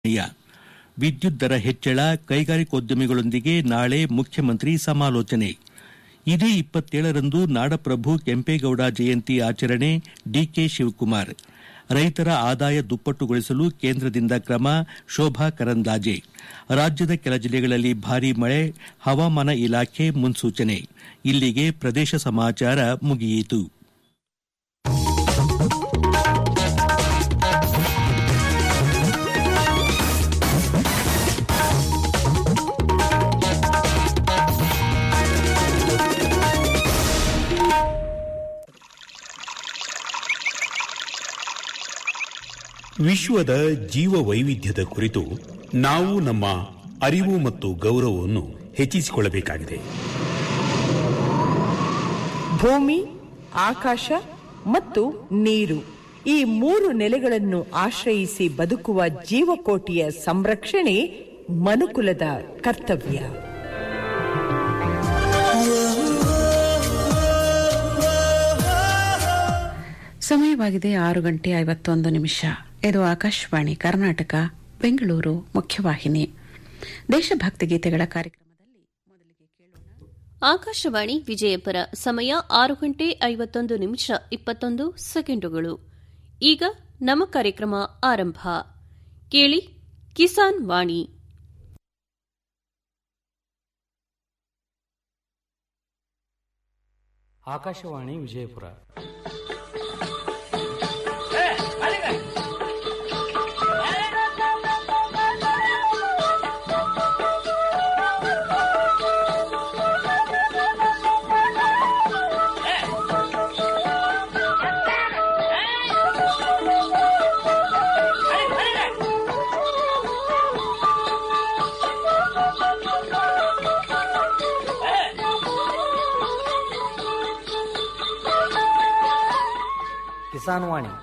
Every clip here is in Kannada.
ನಿರ್ಣಯ ವಿದ್ಯುತ್ ದರ ಹೆಚ್ಚಳ ಕೈಗಾರಿಕೋದ್ಯಮಿಗಳೊಂದಿಗೆ ನಾಳೆ ಮುಖ್ಯಮಂತ್ರಿ ಸಮಾಲೋಚನೆ ಇದೇ ಇಪ್ಪತ್ತೇಳರಂದು ನಾಡಪ್ರಭು ಕೆಂಪೇಗೌಡ ಜಯಂತಿ ಆಚರಣೆ ಡಿಕೆ ಶಿವಕುಮಾರ್ ರೈತರ ಆದಾಯ ದುಪ್ಪಟ್ಟುಗೊಳಿಸಲು ಕೇಂದ್ರದಿಂದ ಕ್ರಮ ಶೋಭಾ ಕರಂದ್ಲಾಜೆ ರಾಜ್ಯದ ಕೆಲ ಜಿಲ್ಲೆಗಳಲ್ಲಿ ಭಾರೀ ಮಳೆ ಹವಾಮಾನ ಇಲಾಖೆ ಮುನ್ಸೂಚನೆ ಇಲ್ಲಿಗೆ ಪ್ರದೇಶ ಸಮಾಚಾರ ಮುಗಿಯಿತು ವಿಶ್ವದ ಜೀವ ವೈವಿಧ್ಯದ ಕುರಿತು ನಾವು ನಮ್ಮ ಅರಿವು ಮತ್ತು ಗೌರವವನ್ನು ಹೆಚ್ಚಿಸಿಕೊಳ್ಳಬೇಕಾಗಿದೆ ಭೂಮಿ ಆಕಾಶ ಮತ್ತು ನೀರು ಈ ಮೂರು ನೆಲೆಗಳನ್ನು ಆಶ್ರಯಿಸಿ ಬದುಕುವ ಜೀವಕೋಟಿಯ ಸಂರಕ್ಷಣೆ ಮನುಕುಲದ ಕರ್ತವ್ಯ ಸಮಯವಾಗಿದೆ ಆರು ಗಂಟೆ ಐವತ್ತೊಂದು ನಿಮಿಷ ಇದು ಆಕಾಶವಾಣಿ ಕರ್ನಾಟಕ ಬೆಂಗಳೂರು ಮುಖ್ಯವಾಹಿನಿ ದೇಶಭಕ್ತಿ ಗೀತೆಗಳ ಕಾರ್ಯಕ್ರಮದಲ್ಲಿ ಮೊದಲಿಗೆ ಕೇಳೋಣ ಆಕಾಶವಾಣಿ ವಿಜಯಪುರ ಸಮಯ ಆರು ಗಂಟೆ ಐವತ್ತೊಂದು ನಿಮಿಷ ಇಪ್ಪತ್ತೊಂದು ಸೆಕೆಂಡುಗಳು ಈಗ ನಮ್ಮ ಕಾರ್ಯಕ್ರಮ ಆರಂಭ ಕೇಳಿ ಕಿಸಾನ್ ವಾಣಿ ಆಕಾಶವಾಣಿ ವಿಜಯಪುರ ಕಿಸಾನ್ ವಾಣಿ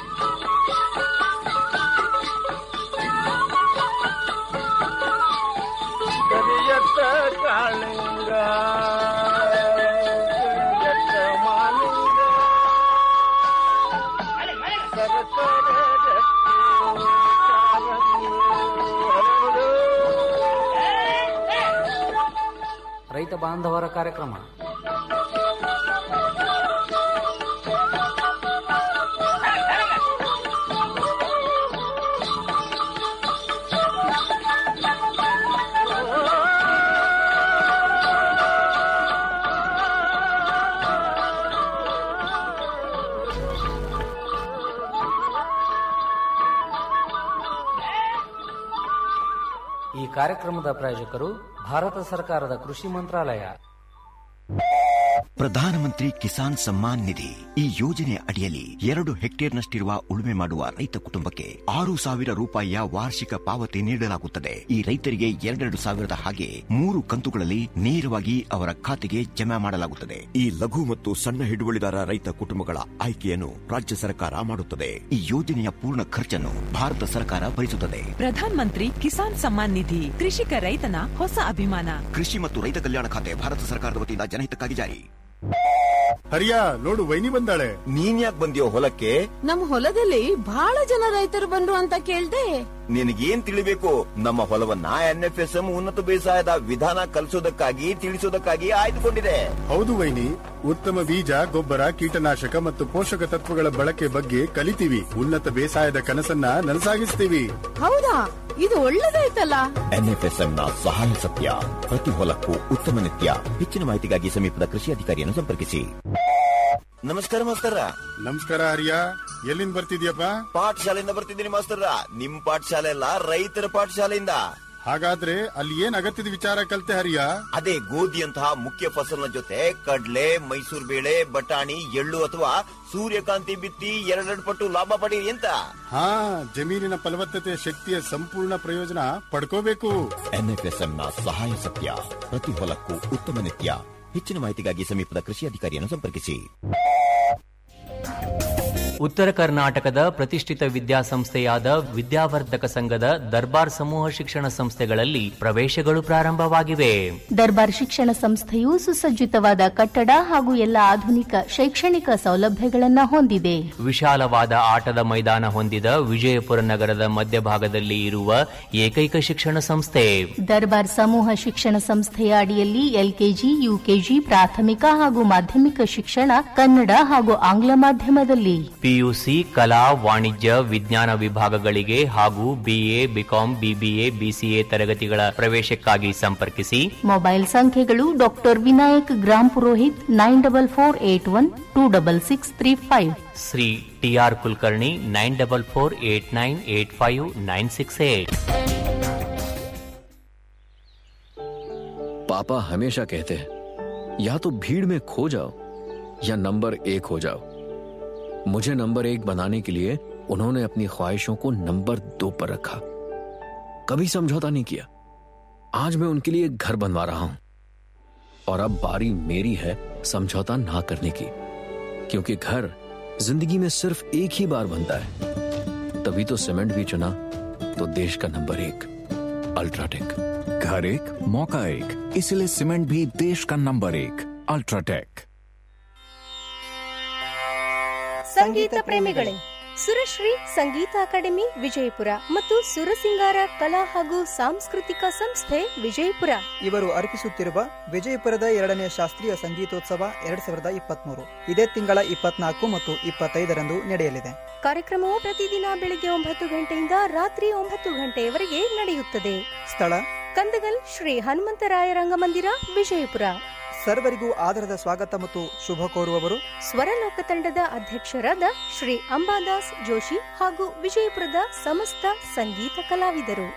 ಕರಿಯತ್ತ ಕಾಳಿಂಗ ಕರಿಯತ್ತ ಮಾಲಿಂಗ ಸರಸರ ರಕ್ತಿ ಕಾರಂಗಿ ಹರಡು. ರೈತ ಬಾಂಧವರ ಕಾರ್ಯಕ್ರಮ ಈ ಕಾರ್ಯಕ್ರಮದ ಪ್ರಾಯೋಜಕರು ಭಾರತ ಸರ್ಕಾರದ ಕೃಷಿ ಮಂತ್ರಾಲಯ ಪ್ರಧಾನಮಂತ್ರಿ ಕಿಸಾನ್ ಸಮ್ಮಾನ್ ನಿಧಿ ಈ ಯೋಜನೆಯ ಅಡಿಯಲ್ಲಿ ಎರಡು ಹೆಕ್ಟೇರ್ನಷ್ಟಿರುವ ಉಳುಮೆ ಮಾಡುವ ರೈತ ಕುಟುಂಬಕ್ಕೆ ಆರು ಸಾವಿರ ರೂಪಾಯಿಯ ವಾರ್ಷಿಕ ಪಾವತಿ ನೀಡಲಾಗುತ್ತದೆ ಈ ರೈತರಿಗೆ ಎರಡೆರಡು ಸಾವಿರದ ಹಾಗೆ ಮೂರು ಕಂತುಗಳಲ್ಲಿ ನೇರವಾಗಿ ಅವರ ಖಾತೆಗೆ ಜಮಾ ಮಾಡಲಾಗುತ್ತದೆ ಈ ಲಘು ಮತ್ತು ಸಣ್ಣ ಹಿಡುವಳಿದಾರ ರೈತ ಕುಟುಂಬಗಳ ಆಯ್ಕೆಯನ್ನು ರಾಜ್ಯ ಸರ್ಕಾರ ಮಾಡುತ್ತದೆ ಈ ಯೋಜನೆಯ ಪೂರ್ಣ ಖರ್ಚನ್ನು ಭಾರತ ಸರ್ಕಾರ ಭರಿಸುತ್ತದೆ ಪ್ರಧಾನ್ ಮಂತ್ರಿ ಕಿಸಾನ್ ಸಮ್ಮಾನ್ ನಿಧಿ ಕೃಷಿಕ ರೈತನ ಹೊಸ ಅಭಿಮಾನ ಕೃಷಿ ಮತ್ತು ರೈತ ಕಲ್ಯಾಣ ಖಾತೆ ಭಾರತ ಸರ್ಕಾರದ ವತಿಯಿಂದ ಜನಹಿತಕ್ಕಾಗಿ ಜಾರಿ ಹರಿಯ ನೋಡು ವೈನಿ ಬಂದಾಳೆ ನೀನ್ ಯಾಕೆ ಬಂದಿಯೋ ಹೊಲಕ್ಕೆ ನಮ್ ಹೊಲದಲ್ಲಿ ಬಹಳ ಜನ ರೈತರು ಬಂದ್ರು ಅಂತ ಕೇಳ್ದೆ ನಿನಗೇನ್ ತಿಳಿಬೇಕು ನಮ್ಮ ಹೊಲವನ್ನ ಎನ್ಎಫ್ಎಸ್ಎಂ ಉನ್ನತ ಬೇಸಾಯದ ವಿಧಾನ ಕಲಿಸೋದಕ್ಕಾಗಿ ತಿಳಿಸೋದಕ್ಕಾಗಿ ಆಯ್ದುಕೊಂಡಿದೆ ಹೌದು ವೈನಿ ಉತ್ತಮ ಬೀಜ ಗೊಬ್ಬರ ಕೀಟನಾಶಕ ಮತ್ತು ಪೋಷಕ ತತ್ವಗಳ ಬಳಕೆ ಬಗ್ಗೆ ಕಲಿತೀವಿ ಉನ್ನತ ಬೇಸಾಯದ ಕನಸನ್ನ ನನಸಾಗಿಸ್ತೀವಿ ಹೌದಾ ಇದು ಒಳ್ಳೇದಾಯ್ತಲ್ಲ ಎನ್ಎಫ್ಎಸ್ಎಂ ನ ಸಹಾಯ ಸತ್ಯ ಪ್ರತಿ ಹೊಲಕ್ಕೂ ಉತ್ತಮ ನಿತ್ಯ ಹೆಚ್ಚಿನ ಮಾಹಿತಿಗಾಗಿ ಸಮೀಪದ ಕೃಷಿ ಅಧಿಕಾರಿಯನ್ನು ಸಂಪರ್ಕಿಸಿ ನಮಸ್ಕಾರ ಮಾಸ್ತರ ನಮಸ್ಕಾರ ಹರಿಯ ಎಲ್ಲಿಂದ ಬರ್ತಿದ್ಯಪ್ಪ ಪಾಠಶಾಲೆಯಿಂದ ಬರ್ತಿದ್ದೀನಿ ಮಾಸ್ತರ ನಿಮ್ ಪಾಠಶಾಲೆ ಅಲ್ಲ ರೈತರ ಪಾಠಶಾಲೆಯಿಂದ ಹಾಗಾದ್ರೆ ಅಲ್ಲಿ ಏನ್ ಅಗತ್ಯದ ವಿಚಾರ ಕಲ್ತೆ ಹರಿಯ ಅದೇ ಗೋಧಿಯಂತಹ ಮುಖ್ಯ ಫಸಲಿನ ಜೊತೆ ಕಡ್ಲೆ ಮೈಸೂರು ಬೇಳೆ ಬಟಾಣಿ ಎಳ್ಳು ಅಥವಾ ಸೂರ್ಯಕಾಂತಿ ಬಿತ್ತಿ ಎರಡೆರಡು ಪಟ್ಟು ಲಾಭ ಪಡೀರಿ ಅಂತ ಹಾ ಜಮೀನಿನ ಫಲವತ್ತತೆ ಶಕ್ತಿಯ ಸಂಪೂರ್ಣ ಪ್ರಯೋಜನ ಪಡ್ಕೋಬೇಕು ಎನ್ಎಫ್ಎಸ್ಎಂ ನ ಸಹಾಯ ಸತ್ಯ ಪ್ರತಿ ಹೊಲಕ್ಕೂ ಉತ್ತಮ ನಿತ್ಯ ಹೆಚ್ಚಿನ ಮಾಹಿತಿಗಾಗಿ ಸಮೀಪದ ಕೃಷಿ ಅಧಿಕಾರಿಯನ್ನು ಸಂಪರ್ಕಿಸಿ ಉತ್ತರ ಕರ್ನಾಟಕದ ಪ್ರತಿಷ್ಠಿತ ವಿದ್ಯಾಸಂಸ್ಥೆಯಾದ ವಿದ್ಯಾವರ್ಧಕ ಸಂಘದ ದರ್ಬಾರ್ ಸಮೂಹ ಶಿಕ್ಷಣ ಸಂಸ್ಥೆಗಳಲ್ಲಿ ಪ್ರವೇಶಗಳು ಪ್ರಾರಂಭವಾಗಿವೆ ದರ್ಬಾರ್ ಶಿಕ್ಷಣ ಸಂಸ್ಥೆಯು ಸುಸಜ್ಜಿತವಾದ ಕಟ್ಟಡ ಹಾಗೂ ಎಲ್ಲ ಆಧುನಿಕ ಶೈಕ್ಷಣಿಕ ಸೌಲಭ್ಯಗಳನ್ನು ಹೊಂದಿದೆ ವಿಶಾಲವಾದ ಆಟದ ಮೈದಾನ ಹೊಂದಿದ ವಿಜಯಪುರ ನಗರದ ಮಧ್ಯಭಾಗದಲ್ಲಿ ಇರುವ ಏಕೈಕ ಶಿಕ್ಷಣ ಸಂಸ್ಥೆ ದರ್ಬಾರ್ ಸಮೂಹ ಶಿಕ್ಷಣ ಸಂಸ್ಥೆಯ ಅಡಿಯಲ್ಲಿ ಎಲ್ಕೆಜಿ ಯುಕೆಜಿ ಪ್ರಾಥಮಿಕ ಹಾಗೂ ಮಾಧ್ಯಮಿಕ ಶಿಕ್ಷಣ ಕನ್ನಡ ಹಾಗೂ ಆಂಗ್ಲ ಮಾಧ್ಯಮದಲ್ಲಿ ಪಿಯುಸಿ ಕಲಾ ವಾಣಿಜ್ಯ ವಿಜ್ಞಾನ ವಿಭಾಗಗಳಿಗೆ ಹಾಗೂ ಬಿಎ ಬಿಕಾಂ ಬಿಬಿಎ ಬಿಸಿಎ ತರಗತಿಗಳ ಪ್ರವೇಶಕ್ಕಾಗಿ ಸಂಪರ್ಕಿಸಿ ಮೊಬೈಲ್ ಸಂಖ್ಯೆಗಳು ಡಾಕ್ಟರ್ ವಿನಾಯಕ್ ಗ್ರಾಮ್ Purohit nine double four eight one two double six three five Shri TR Kulkarni nine double four eight nine eight five nine six eight पापा हमेशा कहते हैं या तो भीड़ में खो जाओ या नंबर एक हो जाओ मुझे नंबर एक बनाने के लिए उन्होंने अपनी ख्वाहिशों को नंबर दो पर रखा कभी समझौता नहीं किया आज मैं उनके लिए घर बनवा रहा हूं और अब बारी मेरी है समझौता ना करने की क्योंकि घर जिंदगी में सिर्फ एक ही बार बनता है तभी तो सीमेंट भी चुना तो देश का नंबर एक अल्ट्राटेक घर एक मौका एक इसलिए सीमेंट भी देश का नंबर एक अल्ट्राटेक ಸಂಗೀತ ಪ್ರೇಮಿಗಳೇ ಸುರಶ್ರೀ ಸಂಗೀತ ಅಕಾಡೆಮಿ ವಿಜಯಪುರ ಮತ್ತು ಸುರಸಿಂಗಾರ ಕಲಾ ಹಾಗೂ ಸಾಂಸ್ಕೃತಿಕ ಸಂಸ್ಥೆ ವಿಜಯಪುರ ಇವರು ಅರ್ಪಿಸುತ್ತಿರುವ ವಿಜಯಪುರದ ಎರಡನೇ ಶಾಸ್ತ್ರೀಯ ಸಂಗೀತೋತ್ಸವ ಎರಡ್ ಸಾವಿರದ ಇಪ್ಪತ್ಮೂರು ಇದೇ ತಿಂಗಳ ಇಪ್ಪತ್ನಾಲ್ಕು ಮತ್ತು ಇಪ್ಪತ್ತೈದರಂದು ನಡೆಯಲಿದೆ ಕಾರ್ಯಕ್ರಮವು ಪ್ರತಿದಿನ ಬೆಳಿಗ್ಗೆ ಒಂಬತ್ತು ಗಂಟೆಯಿಂದ ರಾತ್ರಿ ಒಂಬತ್ತು ಗಂಟೆಯವರೆಗೆ ನಡೆಯುತ್ತದೆ ಸ್ಥಳ ಕಂದಗಲ್ ಶ್ರೀ ಹನುಮಂತರಾಯ ರಂಗಮಂದಿರ ವಿಜಯಪುರ ಸರ್ವರಿಗೂ ಆದರದ ಸ್ವಾಗತ ಮತ್ತು ಶುಭ ಕೋರುವವರು ಸ್ವರಲೋಕ ತಂಡದ ಅಧ್ಯಕ್ಷರಾದ ಶ್ರೀ ಅಂಬಾದಾಸ್ ಜೋಶಿ ಹಾಗೂ ವಿಜಯಪುರದ ಸಮಸ್ತ ಸಂಗೀತ ಕಲಾವಿದರು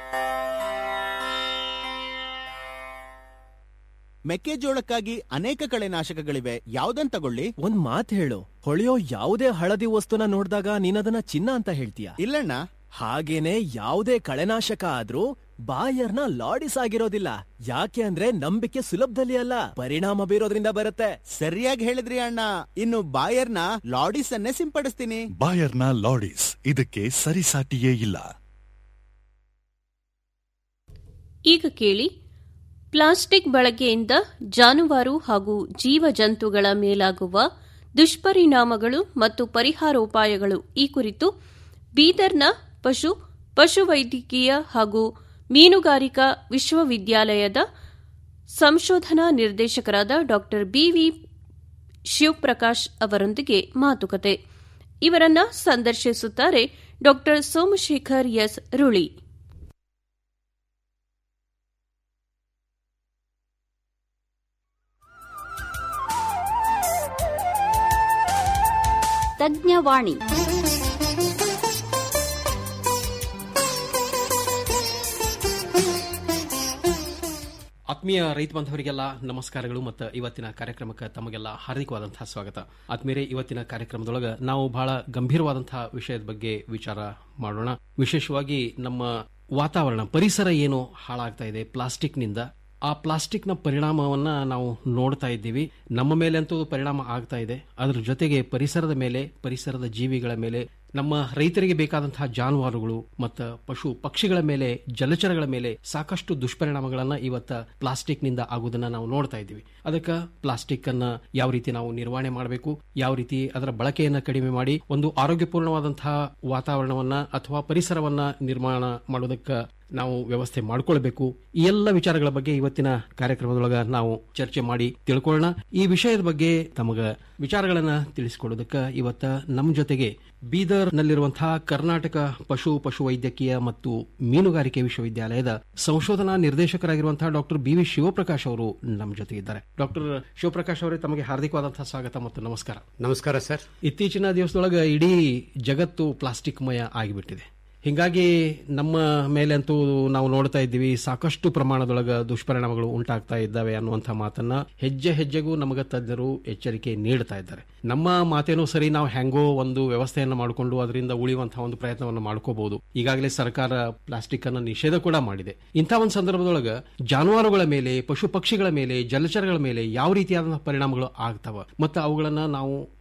ಮೆಕ್ಕೆಜೋಳಕ್ಕಾಗಿ ಅನೇಕ ಕಳೆನಾಶಕಗಳಿವೆ ಯಾವ್ದನ್ ತಗೊಳ್ಳಿ ಒಂದ್ ಮಾತ್ ಹೇಳು ಹೊಳೆಯೋ ಯಾವುದೇ ಹಳದಿ ವಸ್ತುನ ನೋಡಿದಾಗ ನೀನದನ್ನ ಚಿನ್ನ ಅಂತ ಹೇಳ್ತೀಯ ಇಲ್ಲಣ್ಣ ಹಾಗೇನೆ ಯಾವುದೇ ಕಳೆನಾಶಕ ಆದ್ರೂ ಬಾಯರ್ನ ಲಾಡಿಸ್ ಆಗಿರೋದಿಲ್ಲ ಯಾಕೆ ಅಂದ್ರೆ ನಂಬಿಕೆ ಸುಲಭದಲ್ಲಿ ಅಲ್ಲ ಪರಿಣಾಮ ಬೀರೋದ್ರಿಂದ ಬರುತ್ತೆ ಸರಿಯಾಗಿ ಹೇಳಿದ್ರಿ ಅಣ್ಣ ಇನ್ನು ಬಾಯರ್ನ ಲಾಡಿಸ್ ಅನ್ನೇ ಸಿಂಪಡಿಸ್ತೀನಿ ಬಾಯರ್ನ ಲಾಡಿಸ್ ಇದಕ್ಕೆ ಸರಿಸಾಟಿಯೇ ಇಲ್ಲ ಈಗ ಕೇಳಿ ಪ್ಲಾಸ್ಟಿಕ್ ಬಳಕೆಯಿಂದ ಜಾನುವಾರು ಹಾಗೂ ಜೀವ ಜಂತುಗಳ ಮೇಲಾಗುವ ದುಷ್ಪರಿಣಾಮಗಳು ಮತ್ತು ಪರಿಹಾರೋಪಾಯಗಳು ಈ ಕುರಿತು ಬೀದರ್ನ ಪಶು ಪಶುವೈದ್ಯಕೀಯ ಹಾಗೂ ಮೀನುಗಾರಿಕಾ ವಿಶ್ವವಿದ್ಯಾಲಯದ ಸಂಶೋಧನಾ ನಿರ್ದೇಶಕರಾದ ಡಾ ಬಿವಿ ಶಿವಪ್ರಕಾಶ್ ಅವರೊಂದಿಗೆ ಮಾತುಕತೆ ಇವರನ್ನ ಸಂದರ್ಶಿಸುತ್ತಾರೆ ಡಾ ಸೋಮಶೇಖರ್ ಎಸ್ ರುಳಿ ತಜ್ಞವಾಣಿ ಆತ್ಮೀಯ ರೈತ ಬಾಂಧವರಿಗೆಲ್ಲ ನಮಸ್ಕಾರಗಳು ಮತ್ತು ಇವತ್ತಿನ ಕಾರ್ಯಕ್ರಮಕ್ಕೆ ತಮಗೆಲ್ಲ ಹಾರ್ದಿಕವಾದಂತಹ ಸ್ವಾಗತ ಆತ್ಮೀಯರೇ ಇವತ್ತಿನ ಕಾರ್ಯಕ್ರಮದೊಳಗೆ ನಾವು ಬಹಳ ಗಂಭೀರವಾದಂತಹ ವಿಷಯದ ಬಗ್ಗೆ ವಿಚಾರ ಮಾಡೋಣ ವಿಶೇಷವಾಗಿ ನಮ್ಮ ವಾತಾವರಣ ಪರಿಸರ ಏನು ಹಾಳಾಗ್ತಾ ಇದೆ ಪ್ಲಾಸ್ಟಿಕ್ನಿಂದ ಆ ಪ್ಲಾಸ್ಟಿಕ್ನ ಪರಿಣಾಮವನ್ನ ನಾವು ನೋಡ್ತಾ ಇದ್ದೀವಿ ನಮ್ಮ ಮೇಲೆ ಅಂತೂ ಪರಿಣಾಮ ಆಗ್ತಾ ಇದೆ ಅದರ ಜೊತೆಗೆ ಪರಿಸರದ ಮೇಲೆ ಪರಿಸರದ ಜೀವಿಗಳ ಮೇಲೆ ನಮ್ಮ ರೈತರಿಗೆ ಬೇಕಾದಂತಹ ಜಾನುವಾರುಗಳು ಮತ್ತು ಪಶು ಪಕ್ಷಿಗಳ ಮೇಲೆ ಜಲಚರಗಳ ಮೇಲೆ ಸಾಕಷ್ಟು ದುಷ್ಪರಿಣಾಮಗಳನ್ನ ಇವತ್ತ ಪ್ಲಾಸ್ಟಿಕ್ ನಿಂದ ಆಗುವುದನ್ನ ನಾವು ನೋಡ್ತಾ ಇದ್ದೀವಿ ಅದಕ್ಕೆ ಪ್ಲಾಸ್ಟಿಕ್ ಅನ್ನ ಯಾವ ರೀತಿ ನಾವು ನಿರ್ವಹಣೆ ಮಾಡಬೇಕು ಯಾವ ರೀತಿ ಅದರ ಬಳಕೆಯನ್ನ ಕಡಿಮೆ ಮಾಡಿ ಒಂದು ಆರೋಗ್ಯಪೂರ್ಣವಾದಂತಹ ವಾತಾವರಣವನ್ನ ಅಥವಾ ಪರಿಸರವನ್ನ ನಿರ್ಮಾಣ ಮಾಡೋದಕ್ಕೆ ನಾವು ವ್ಯವಸ್ಥೆ ಮಾಡ್ಕೊಳ್ಬೇಕು ಈ ಎಲ್ಲ ವಿಚಾರಗಳ ಬಗ್ಗೆ ಇವತ್ತಿನ ಕಾರ್ಯಕ್ರಮದೊಳಗ ನಾವು ಚರ್ಚೆ ಮಾಡಿ ತಿಳ್ಕೊಳ್ಳೋಣ ಈ ವಿಷಯದ ಬಗ್ಗೆ ತಮಗ ವಿಚಾರಗಳನ್ನ ತಿಳಿಸಿಕೊಡೋದಕ್ಕೆ ಇವತ್ತ ನಮ್ಮ ಜೊತೆಗೆ ಬೀದರ್ ನಲ್ಲಿರುವಂತಹ ಕರ್ನಾಟಕ ಪಶು ಪಶು ವೈದ್ಯಕೀಯ ಮತ್ತು ಮೀನುಗಾರಿಕೆ ವಿಶ್ವವಿದ್ಯಾಲಯದ ಸಂಶೋಧನಾ ನಿರ್ದೇಶಕರಾಗಿರುವಂತಹ ಡಾಕ್ಟರ್ ಬಿ ವಿ ಶಿವಪ್ರಕಾಶ್ ಅವರು ನಮ್ಮ ಜೊತೆ ಇದ್ದಾರೆ ಡಾಕ್ಟರ್ ಶಿವಪ್ರಕಾಶ್ ಅವರೇ ತಮಗೆ ಹಾರ್ದಿಕವಾದಂತಹ ಸ್ವಾಗತ ಮತ್ತು ನಮಸ್ಕಾರ ನಮಸ್ಕಾರ ಸರ್ ಇತ್ತೀಚಿನ ದಿವಸದೊಳಗೆ ಇಡೀ ಜಗತ್ತು ಪ್ಲಾಸ್ಟಿಕ್ ಮಯ ಆಗಿಬಿಟ್ಟಿದೆ ಹಿಂಗಾಗಿ ನಮ್ಮ ಮೇಲೆ ಅಂತೂ ನಾವು ನೋಡ್ತಾ ಇದ್ದೀವಿ ಸಾಕಷ್ಟು ಪ್ರಮಾಣದೊಳಗ ದುಷ್ಪರಿಣಾಮಗಳು ಉಂಟಾಗ್ತಾ ಇದ್ದಾವೆ ಅನ್ನುವಂಥ ಮಾತನ್ನ ಹೆಜ್ಜೆ ಹೆಜ್ಜೆಗೂ ನಮಗೆ ತಜ್ಞರು ಎಚ್ಚರಿಕೆ ನೀಡ್ತಾ ಇದ್ದಾರೆ ನಮ್ಮ ಮಾತೇನೋ ಸರಿ ನಾವು ಹೆಂಗೋ ಒಂದು ವ್ಯವಸ್ಥೆಯನ್ನು ಮಾಡಿಕೊಂಡು ಅದರಿಂದ ಉಳಿಯುವಂತಹ ಒಂದು ಪ್ರಯತ್ನವನ್ನು ಮಾಡ್ಕೋಬಹುದು ಈಗಾಗಲೇ ಸರ್ಕಾರ ಪ್ಲಾಸ್ಟಿಕ್ ಅನ್ನ ನಿಷೇಧ ಕೂಡ ಮಾಡಿದೆ ಇಂಥ ಒಂದು ಸಂದರ್ಭದೊಳಗ ಜಾನುವಾರುಗಳ ಮೇಲೆ ಪಶು ಪಕ್ಷಿಗಳ ಮೇಲೆ ಜಲಚರಗಳ ಮೇಲೆ ಯಾವ ರೀತಿಯಾದಂತಹ ಪರಿಣಾಮಗಳು ಆಗ್ತಾವ ಮತ್ತು ಅವುಗಳನ್ನ ನಾವು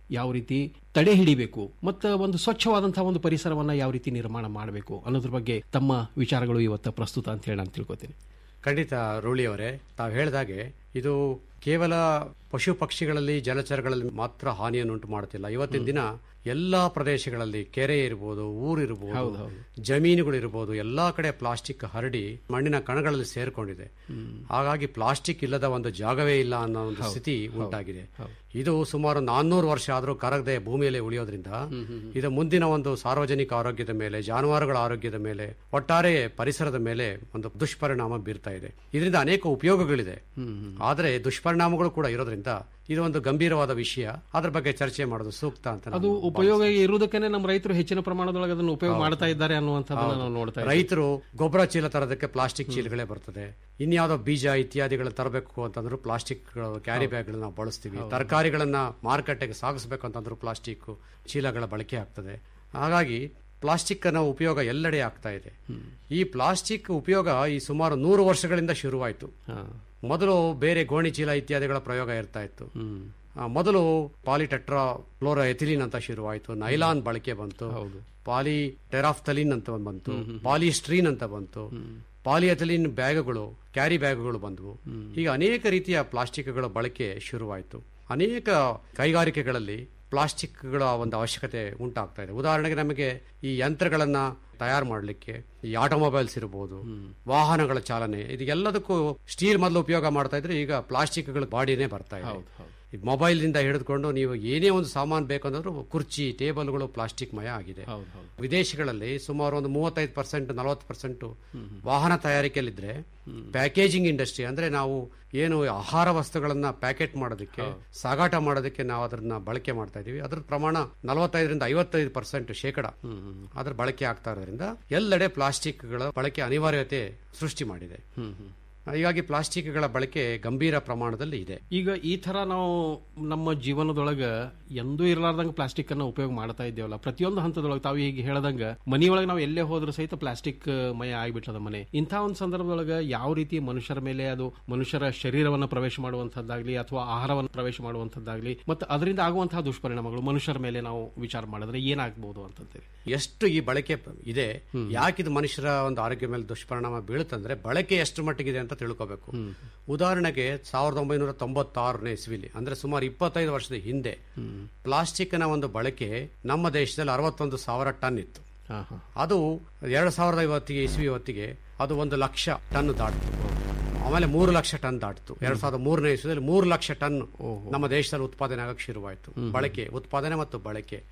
ಯಾವ ರೀತಿ ತಡೆ ಹಿಡಿಬೇಕು ಮತ್ತು ಒಂದು ಸ್ವಚ್ಛವಾದಂತಹ ಒಂದು ಪರಿಸರವನ್ನ ಯಾವ ರೀತಿ ನಿರ್ಮಾಣ ಮಾಡಬೇಕು ಅನ್ನೋದ್ರ ಬಗ್ಗೆ ತಮ್ಮ ವಿಚಾರಗಳು ಇವತ್ತು ಪ್ರಸ್ತುತ ಅಂತ ಹೇಳಿ ನಾನು ತಿಳ್ಕೊತೀನಿ ಖಂಡಿತ ರೋಳಿಯವರೇ ತಾವು ಹೇಳಿದಾಗೆ ಇದು ಕೇವಲ ಪಶು ಪಕ್ಷಿಗಳಲ್ಲಿ ಜಲಚರಗಳಲ್ಲಿ ಮಾತ್ರ ಹಾನಿಯನ್ನುಂಟು ಮಾಡುತ್ತಿಲ್ಲ ಇವತ್ತಿನ ದಿನ ಎಲ್ಲಾ ಪ್ರದೇಶಗಳಲ್ಲಿ ಕೆರೆ ಇರ್ಬೋದು ಊರಿರ್ಬೋದು ಹೌದು, ಹೌದು. ಜಮೀನುಗಳು ಇರ್ಬೋದು ಎಲ್ಲಾ ಕಡೆ ಪ್ಲಾಸ್ಟಿಕ್ ಹರಡಿ ಮಣ್ಣಿನ ಕಣಗಳಲ್ಲಿ ಸೇರ್ಕೊಂಡಿದೆ ಹಾಗಾಗಿ ಪ್ಲಾಸ್ಟಿಕ್ ಇಲ್ಲದ ಒಂದು ಜಾಗವೇ ಇಲ್ಲ ಅನ್ನೋ ಒಂದು ಸ್ಥಿತಿ ಉಂಟಾಗಿದೆ ಇದು ಸುಮಾರು ನಾನ್ನೂರು ವರ್ಷ ಆದರೂ ಕರಗದೆ ಭೂಮಿಯಲ್ಲಿ ಉಳಿಯೋದ್ರಿಂದ ಇದು ಮುಂದಿನ ಒಂದು ಸಾರ್ವಜನಿಕ ಆರೋಗ್ಯದ ಮೇಲೆ ಜಾನುವಾರುಗಳ ಆರೋಗ್ಯದ ಮೇಲೆ ಒಟ್ಟಾರೆ ಪರಿಸರದ ಮೇಲೆ ಒಂದು ದುಷ್ಪರಿಣಾಮ ಬೀರ್ತಾ ಇದೆ ಇದರಿಂದ ಅನೇಕ ಉಪಯೋಗಗಳಿದೆ ಆದರೆ ದುಷ್ಪರಿಣಾಮಗಳು ಕೂಡ ಇರೋದ್ರಿಂದ ಇದು ಒಂದು ಗಂಭೀರವಾದ ವಿಷಯ ಅದ್ರ ಬಗ್ಗೆ ಚರ್ಚೆ ಮಾಡೋದು ಸೂಕ್ತ ಅಂತ ನಾನು ಅದು ಉಪಯೋಗ ಇರುವುದಕ್ಕೇನೆ ನಮ್ಮ ರೈತರು ಹೆಚ್ಚಿನ ಪ್ರಮಾಣದೊಳಗೆ ಅದನ್ನು ಉಪಯೋಗ ಹೌದು. ಮಾಡ್ತಾ ಇದ್ದಾರೆ ಅನ್ನುವಂಥದ್ದನ್ನ ಹೌದು. ನಾವು ನೋಡ್ತಾ ಇದ್ದೀವಿ. ರೈತರು ಗೊಬ್ಬರ ಚೀಲ ತರೋದಕ್ಕೆ ಪ್ಲಾಸ್ಟಿಕ್ ಚೀಲಗಳೇ ಬರ್ತದೆ ಇನ್ಯಾವುದೋ ಬೀಜ ಇತ್ಯಾದಿಗಳನ್ನ ತರಬೇಕು ಅಂತಂದ್ರು ಪ್ಲಾಸ್ಟಿಕ್ ಕ್ಯಾರಿ ಬ್ಯಾಗ್ಗಳನ್ನ ನಾವು ಬಳಸ್ತೀವಿ ತರಕಾರಿಗಳನ್ನ ಮಾರುಕಟ್ಟೆಗೆ ಸಾಗಿಸಬೇಕು ಅಂತಂದ್ರು ಪ್ಲಾಸ್ಟಿಕ್ ಚೀಲಗಳ ಬಳಕೆ ಆಗ್ತದೆ ಹಾಗಾಗಿ ಪ್ಲಾಸ್ಟಿಕ್ ನ ಉಪಯೋಗ ಎಲ್ಲೆಡೆ ಆಗ್ತಾ ಇದೆ ಈ ಪ್ಲಾಸ್ಟಿಕ್ ಉಪಯೋಗ ಈ ಸುಮಾರು ನೂರು ವರ್ಷಗಳಿಂದ ಶುರುವಾಯಿತು ಮೊದಲು ಬೇರೆ ಗೋಣಿ ಚೀಲ ಇತ್ಯಾದಿಗಳ ಪ್ರಯೋಗ ಇರ್ತಾ ಇತ್ತು ಆ, ಮೊದಲು ಪಾಲಿಟೆಟ್ರಾ ಫ್ಲೋರೋ ಎಥಿಲಿನ್ ಅಂತ ಶುರುವಾಯಿತು ನೈಲಾನ್ ಬಳಕೆ ಬಂತು ಪಾಲಿ ಟೆರಾಫ್ಥಲಿನ್ ಅಂತ ಒಂದ್ ಬಂತು ಪಾಲಿಸ್ಟ್ರೀನ್ ಅಂತ ಬಂತು ಪಾಲಿಎಥಲಿನ್ ಬ್ಯಾಗ್ಗಳು ಕ್ಯಾರಿ ಬ್ಯಾಗ್ಗಳು ಬಂದವು ಈಗ ಅನೇಕ ರೀತಿಯ ಪ್ಲಾಸ್ಟಿಕ್ಗಳ ಬಳಕೆ ಶುರುವಾಯಿತು ಅನೇಕ ಕೈಗಾರಿಕೆಗಳಲ್ಲಿ ಪ್ಲಾಸ್ಟಿಕ್ಗಳ ಒಂದು ಅವಶ್ಯಕತೆ ಉಂಟಾಗ್ತಾ ಇದೆ ಉದಾಹರಣೆಗೆ ನಮಗೆ ಈ ಯಂತ್ರಗಳನ್ನ ತಯಾರು ಮಾಡಲಿಕ್ಕೆ ಈ ಆಟೋಮೊಬೈಲ್ಸ್ ಇರಬಹುದು ವಾಹನಗಳ ಚಾಲನೆ ಇದೆಲ್ಲದಕ್ಕೂ ಸ್ಟೀಲ್ ಮೊದಲು ಉಪಯೋಗ ಮಾಡ್ತಾ ಇದ್ರೆ ಈಗ ಪ್ಲಾಸ್ಟಿಕ್ಗಳ ಬಾಡಿನೇ ಬರ್ತಾ ಇದೆ ಈ ಮೊಬೈಲ್ ನಿಂದ ಹಿಡಿದುಕೊಂಡು ನೀವು ಏನೇ ಒಂದು ಸಾಮಾನು ಬೇಕಂದ್ರೂ ಕುರ್ಚಿ ಟೇಬಲ್ಗಳು ಪ್ಲಾಸ್ಟಿಕ್ ಮಯ ಆಗಿದೆ ವಿದೇಶಗಳಲ್ಲಿ ಸುಮಾರು ಒಂದು ಮೂವತ್ತೈದು ಪರ್ಸೆಂಟ್ ನಲವತ್ತು ಪರ್ಸೆಂಟ್ ವಾಹನ ತಯಾರಿಕೆಯಲ್ಲಿದ್ರೆ ಪ್ಯಾಕೇಜಿಂಗ್ ಇಂಡಸ್ಟ್ರಿ ಅಂದ್ರೆ ನಾವು ಏನು ಆಹಾರ ವಸ್ತುಗಳನ್ನ ಪ್ಯಾಕೆಟ್ ಮಾಡೋದಕ್ಕೆ ಸಾಗಾಟ ಮಾಡೋದಕ್ಕೆ ನಾವು ಅದನ್ನ ಬಳಕೆ ಮಾಡ್ತಾ ಇದೀವಿ ಅದ್ರ ಪ್ರಮಾಣ ನಲವತ್ತೈದರಿಂದ ಐವತ್ತೈದು ಪರ್ಸೆಂಟ್ ಶೇಕಡ ಅದ್ರ ಬಳಕೆ ಆಗ್ತಾ ಇರೋದ್ರಿಂದ ಎಲ್ಲೆಡೆ ಪ್ಲಾಸ್ಟಿಕ್ಗಳ ಬಳಕೆ ಅನಿವಾರ್ಯತೆ ಸೃಷ್ಟಿ ಮಾಡಿದೆ ಹೀಗಾಗಿ ಪ್ಲಾಸ್ಟಿಕ್ಗಳ ಬಳಕೆ ಗಂಭೀರ ಪ್ರಮಾಣದಲ್ಲಿ ಇದೆ ಈಗ ಈ ತರ ನಾವು ನಮ್ಮ ಜೀವನದೊಳಗ ಎಂದೂ ಇರಲಾರ್ದಂಗ ಪ್ಲಾಸ್ಟಿಕ್ ಅನ್ನ ಉಪಯೋಗ ಮಾಡ್ತಾ ಇದ್ದೇವಲ್ಲ ಪ್ರತಿಯೊಂದು ಹಂತದೊಳಗೆ ತಾವು ಈಗ ಹೇಳದಂಗ ಮನೆಯೊಳಗೆ ನಾವು ಎಲ್ಲೇ ಹೋದ್ರೂ ಸಹಿತ ಪ್ಲಾಸ್ಟಿಕ್ ಮಯ ಆಗಿಬಿಟ್ಟದ ಮನೆ ಇಂಥ ಒಂದು ಸಂದರ್ಭದೊಳಗ ಯಾವ ರೀತಿ ಮನುಷ್ಯರ ಮೇಲೆ ಅದು ಮನುಷ್ಯರ ಶರೀರವನ್ನ ಪ್ರವೇಶ ಮಾಡುವಂತದ್ದಾಗ್ಲಿ ಅಥವಾ ಆಹಾರವನ್ನು ಪ್ರವೇಶ ಮಾಡುವಂತದ್ದಾಗ್ಲಿ ಮತ್ತು ಅದರಿಂದ ಆಗುವಂತಹ ದುಷ್ಪರಿಣಾಮಗಳು ಮನುಷ್ಯರ ಮೇಲೆ ನಾವು ವಿಚಾರ ಮಾಡಿದ್ರೆ ಏನಾಗಬಹುದು ಅಂತಂತೇಳಿ ಎಷ್ಟು ಈ ಬಳಕೆ ಇದೆ ಯಾಕಿದು ಮನುಷ್ಯರ ಒಂದು ಆರೋಗ್ಯ ಮೇಲೆ ದುಷ್ಪರಿಣಾಮ ಬೀಳುತ್ತಂದ್ರೆ ಬಳಕೆ ಎಷ್ಟು ಮಟ್ಟಿಗಿದೆ ಅಂತ ತಿಳ್ಕೋಬೇಕು ಉದಾಹರಣೆಗೆ ಸಾವಿರದ ಒಂಬೈನೂರ ತೊಂಬತ್ತಾರನೇ ಇಸ್ವಿಲಿ ಅಂದ್ರೆ ಸುಮಾರು ಇಪ್ಪತ್ತೈದು ವರ್ಷದ ಹಿಂದೆ ಪ್ಲಾಸ್ಟಿಕ್ ನ ಒಂದು ಬಳಕೆ ನಮ್ಮ ದೇಶದಲ್ಲಿ ಅರವತ್ತೊಂದು ಸಾವಿರ ಟನ್ ಇತ್ತು ಅದು ಎರಡು ಸಾವಿರದ ಐವತ್ತಿಗೆ ಇಸ್ವಿ ಹೊತ್ತಿಗೆ ಅದು ಒಂದು ಲಕ್ಷ ಟನ್ ದಾಟಿತು ಆಮೇಲೆ ಮೂರು ಲಕ್ಷ ಟನ್ ದಾಟಿತು ಎರಡ್ ಸಾವಿರದ ಮೂರನೇ ಇಸ್ವಿಯಲ್ಲಿ ಮೂರು ಲಕ್ಷ ಟನ್ ನಮ್ಮ ದೇಶದಲ್ಲಿ ಉತ್ಪಾದನೆ ಆಗಕ್ಕೆ ಶುರುವಾಯಿತು ಬಳಕೆ ಉತ್ಪಾದನೆ ಮತ್ತು ಬಳಕೆ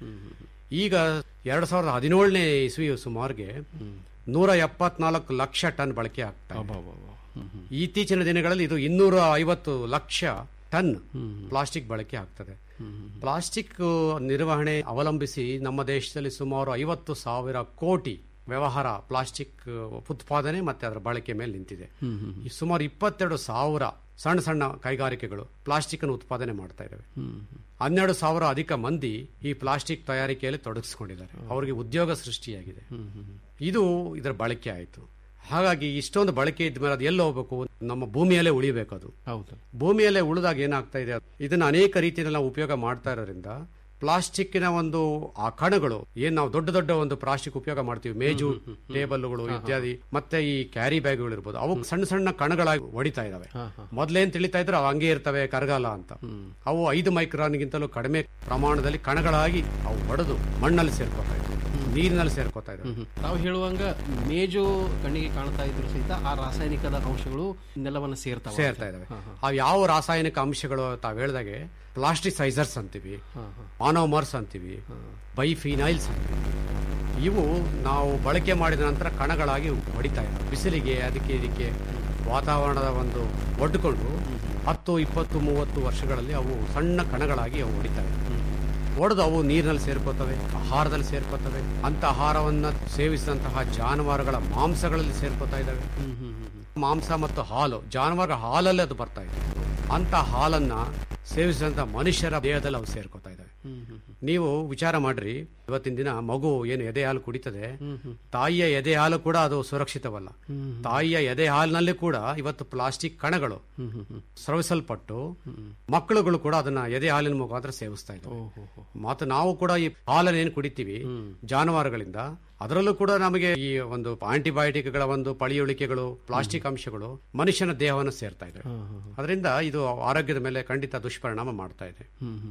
ಈಗ ಎರಡ್ ಸಾವಿರದ ಹದಿನೇಳನೇ ಇಸ್ವಿ ಸುಮಾರಿಗೆ ನೂರ ಎಪ್ಪತ್ನಾಲ್ಕು ಲಕ್ಷ ಟನ್ ಬಳಕೆ ಆಗ್ತಾ ಇದೆ. ಇತ್ತೀಚಿನ ದಿನಗಳಲ್ಲಿ ಇದು ಇನ್ನೂರ ಐವತ್ತು ಲಕ್ಷ ಟನ್ ಪ್ಲಾಸ್ಟಿಕ್ ಬಳಕೆ ಆಗ್ತದೆ ಪ್ಲಾಸ್ಟಿಕ್ ನಿರ್ವಹಣೆ ಅವಲಂಬಿಸಿ ನಮ್ಮ ದೇಶದಲ್ಲಿ ಸುಮಾರು ಐವತ್ತು ಸಾವಿರ ಕೋಟಿ ವ್ಯವಹಾರ ಪ್ಲಾಸ್ಟಿಕ್ ಉತ್ಪಾದನೆ ಮತ್ತೆ ಅದರ ಬಳಕೆ ಮೇಲೆ ನಿಂತಿದೆ ಈ ಸುಮಾರು ಇಪ್ಪತ್ತೆರಡು ಸಾವಿರ ಸಣ್ಣ ಸಣ್ಣ ಕೈಗಾರಿಕೆಗಳು ಪ್ಲಾಸ್ಟಿಕ್ ಅನ್ನು ಉತ್ಪಾದನೆ ಮಾಡ್ತಾ ಇದ್ದಾವೆ ಹನ್ನೆರಡು ಸಾವಿರ ಅಧಿಕ ಮಂದಿ ಈ ಪ್ಲಾಸ್ಟಿಕ್ ತಯಾರಿಕೆಯಲ್ಲಿ ತೊಡಗಿಸಿಕೊಂಡಿದ್ದಾರೆ ಅವರಿಗೆ ಉದ್ಯೋಗ ಸೃಷ್ಟಿಯಾಗಿದೆ ಇದು ಇದರ ಬಳಕೆ ಆಯಿತು ಹಾಗಾಗಿ ಇಷ್ಟೊಂದು ಬಳಕೆ ಇದ್ಮೇಲೆ ಅದು ಎಲ್ಲಿ ಹೋಗ್ಬೇಕು ನಮ್ಮ ಭೂಮಿಯಲ್ಲೇ ಉಳಿಬೇಕು ಅದು ಹೌದು ಭೂಮಿಯಲ್ಲೇ ಉಳಿದಾಗ ಏನಾಗ್ತಾ ಇದೆ ಇದನ್ನ ಅನೇಕ ರೀತಿಯಲ್ಲಿ ನಾವು ಉಪಯೋಗ ಮಾಡ್ತಾ ಇರೋದ್ರಿಂದ ಪ್ಲಾಸ್ಟಿಕ್ನ ಒಂದು ಆ ಕಣಗಳು ಏನ್ ನಾವು ದೊಡ್ಡ ದೊಡ್ಡ ಒಂದು ಪ್ಲಾಸ್ಟಿಕ್ ಉಪಯೋಗ ಮಾಡ್ತೀವಿ ಮೇಜು ಟೇಬಲ್ಗಳು ಇತ್ಯಾದಿ ಮತ್ತೆ ಈ ಕ್ಯಾರಿ ಬ್ಯಾಗ್ಗಳು ಇರ್ಬೋದು ಅವು ಸಣ್ಣ ಸಣ್ಣ ಕಣಗಳಾಗಿ ಹೊಡಿತಾ ಇದಾವೆ ಮೊದ್ಲೇನ್ ತಿಳಿತಾ ಇದ್ರೆ ಅವು ಹಂಗೆ ಇರ್ತವೆ ಕರಗಲ್ಲ ಅಂತ ಅವು ಐದು ಮೈಕ್ರಾನ್ಗಿಂತಲೂ ಕಡಿಮೆ ಪ್ರಮಾಣದಲ್ಲಿ ಕಣಗಳಾಗಿ ಅವು ಹೊಡೆದು ಮಣ್ಣಲ್ಲಿ ಸೇರ್ಕೋತಾ ಇದ್ದಾವೆ ನೀರಿನಲ್ಲಿ ಸೇರ್ಕೋತಾ ಇದ್ದಾವೆ ತಾವು ಹೇಳುವಂಗ ಮೇಜು ಕಣ್ಣಿಗೆ ಕಾಣ್ತಾ ಇದ್ರು ಸಹಿತ ಆ ರಾಸಾಯನಿಕದ ಅಂಶಗಳು ನೆಲವನ್ನ ಸೇರ್ತಾವ ಸೇರ್ತಾ ಇದಾವೆ ಅವು ಯಾವ ರಾಸಾಯನಿಕ ಅಂಶಗಳು ತಾವ್ ಹೇಳ್ದಾಗೆ ಪ್ಲಾಸ್ಟಿಸೈಸರ್ಸ್ ಅಂತೀವಿ ಮಾನೋಮರ್ಸ್ ಅಂತೀವಿ ಬೈಫಿನೈಲ್ಸ್ ಅಂತೀವಿ ಇವು ನಾವು ಬಳಕೆ ಮಾಡಿದ ನಂತರ ಕಣಗಳಾಗಿ ಹೊಡಿತಾ ಇದ್ದಾವೆ ಬಿಸಿಲಿಗೆ ಅದಕ್ಕೆ ಇದಕ್ಕೆ ವಾತಾವರಣದ ಒಂದು ಒಡ್ಕೊಂಡು ಹತ್ತು ಇಪ್ಪತ್ತು ಮೂವತ್ತು ವರ್ಷಗಳಲ್ಲಿ ಅವು ಸಣ್ಣ ಕಣಗಳಾಗಿ ಅವು ಹೊಡಿತಾ ಇದ್ದಾವೆ ಒಡೆದು ಅವು ನೀರಿನಲ್ಲಿ ಸೇರ್ಕೋತವೆ ಆಹಾರದಲ್ಲಿ ಸೇರ್ಕೋತವೆ ಅಂತ ಆಹಾರವನ್ನ ಸೇವಿಸಿದಂತಹ ಜಾನುವಾರುಗಳ ಮಾಂಸಗಳಲ್ಲಿ ಸೇರ್ಕೋತಾ ಇದ್ದಾವೆ ಮಾಂಸ ಮತ್ತು ಹಾಲು ಜಾನುವಾರುಗಳ ಹಾಲಲ್ಲಿ ಅದು ಬರ್ತಾ ಇದೆ ಅಂತ ಹಾಲನ್ನ ಸೇವಿಸಿದಂತ ಮನುಷ್ಯರ ದೇಹದಲ್ಲಿ ಅವು ಸೇರ್ಕೋತಾ ಇದ್ದಾವೆ ನೀವು ವಿಚಾರ ಮಾಡ್ರಿ ಇವತ್ತಿನ ದಿನ ಮಗು ಏನು ಎದೆ ಹಾಲು ಕುಡಿತದೆ ತಾಯಿಯ ಎದೆ ಹಾಲು ಕೂಡ ಅದು ಸುರಕ್ಷಿತವಲ್ಲ ತಾಯಿಯ ಎದೆ ಹಾಲಿನಲ್ಲಿ ಕೂಡ ಇವತ್ತು ಪ್ಲಾಸ್ಟಿಕ್ ಕಣಗಳು ಸ್ರವಿಸಲ್ಪಟ್ಟು ಮಕ್ಕಳುಗಳು ಕೂಡ ಅದನ್ನ ಎದೆ ಹಾಲಿನ ಮುಖಾಂತರ ಸೇವಿಸ್ತಾ ಇದ್ದಾರೆ ಮತ್ತು ನಾವು ಕೂಡ ಈ ಹಾಲನ್ನು ಏನು ಕುಡಿತೀವಿ ಜಾನುವಾರುಗಳಿಂದ ಅದರಲ್ಲೂ ಕೂಡ ನಮಗೆ ಈ ಒಂದು ಆಂಟಿಬಯೋಟಿಕ್ಗಳ ಒಂದು ಪಳಿಯುಳಿಕೆಗಳು ಪ್ಲಾಸ್ಟಿಕ್ ಅಂಶಗಳು ಮನುಷ್ಯನ ದೇಹವನ್ನು ಸೇರ್ತಾ ಇದೆ ಅದರಿಂದ ಇದು ಆರೋಗ್ಯದ ಮೇಲೆ ಖಂಡಿತ ದುಷ್ಪರಿಣಾಮ ಮಾಡ್ತಾ ಇದೆ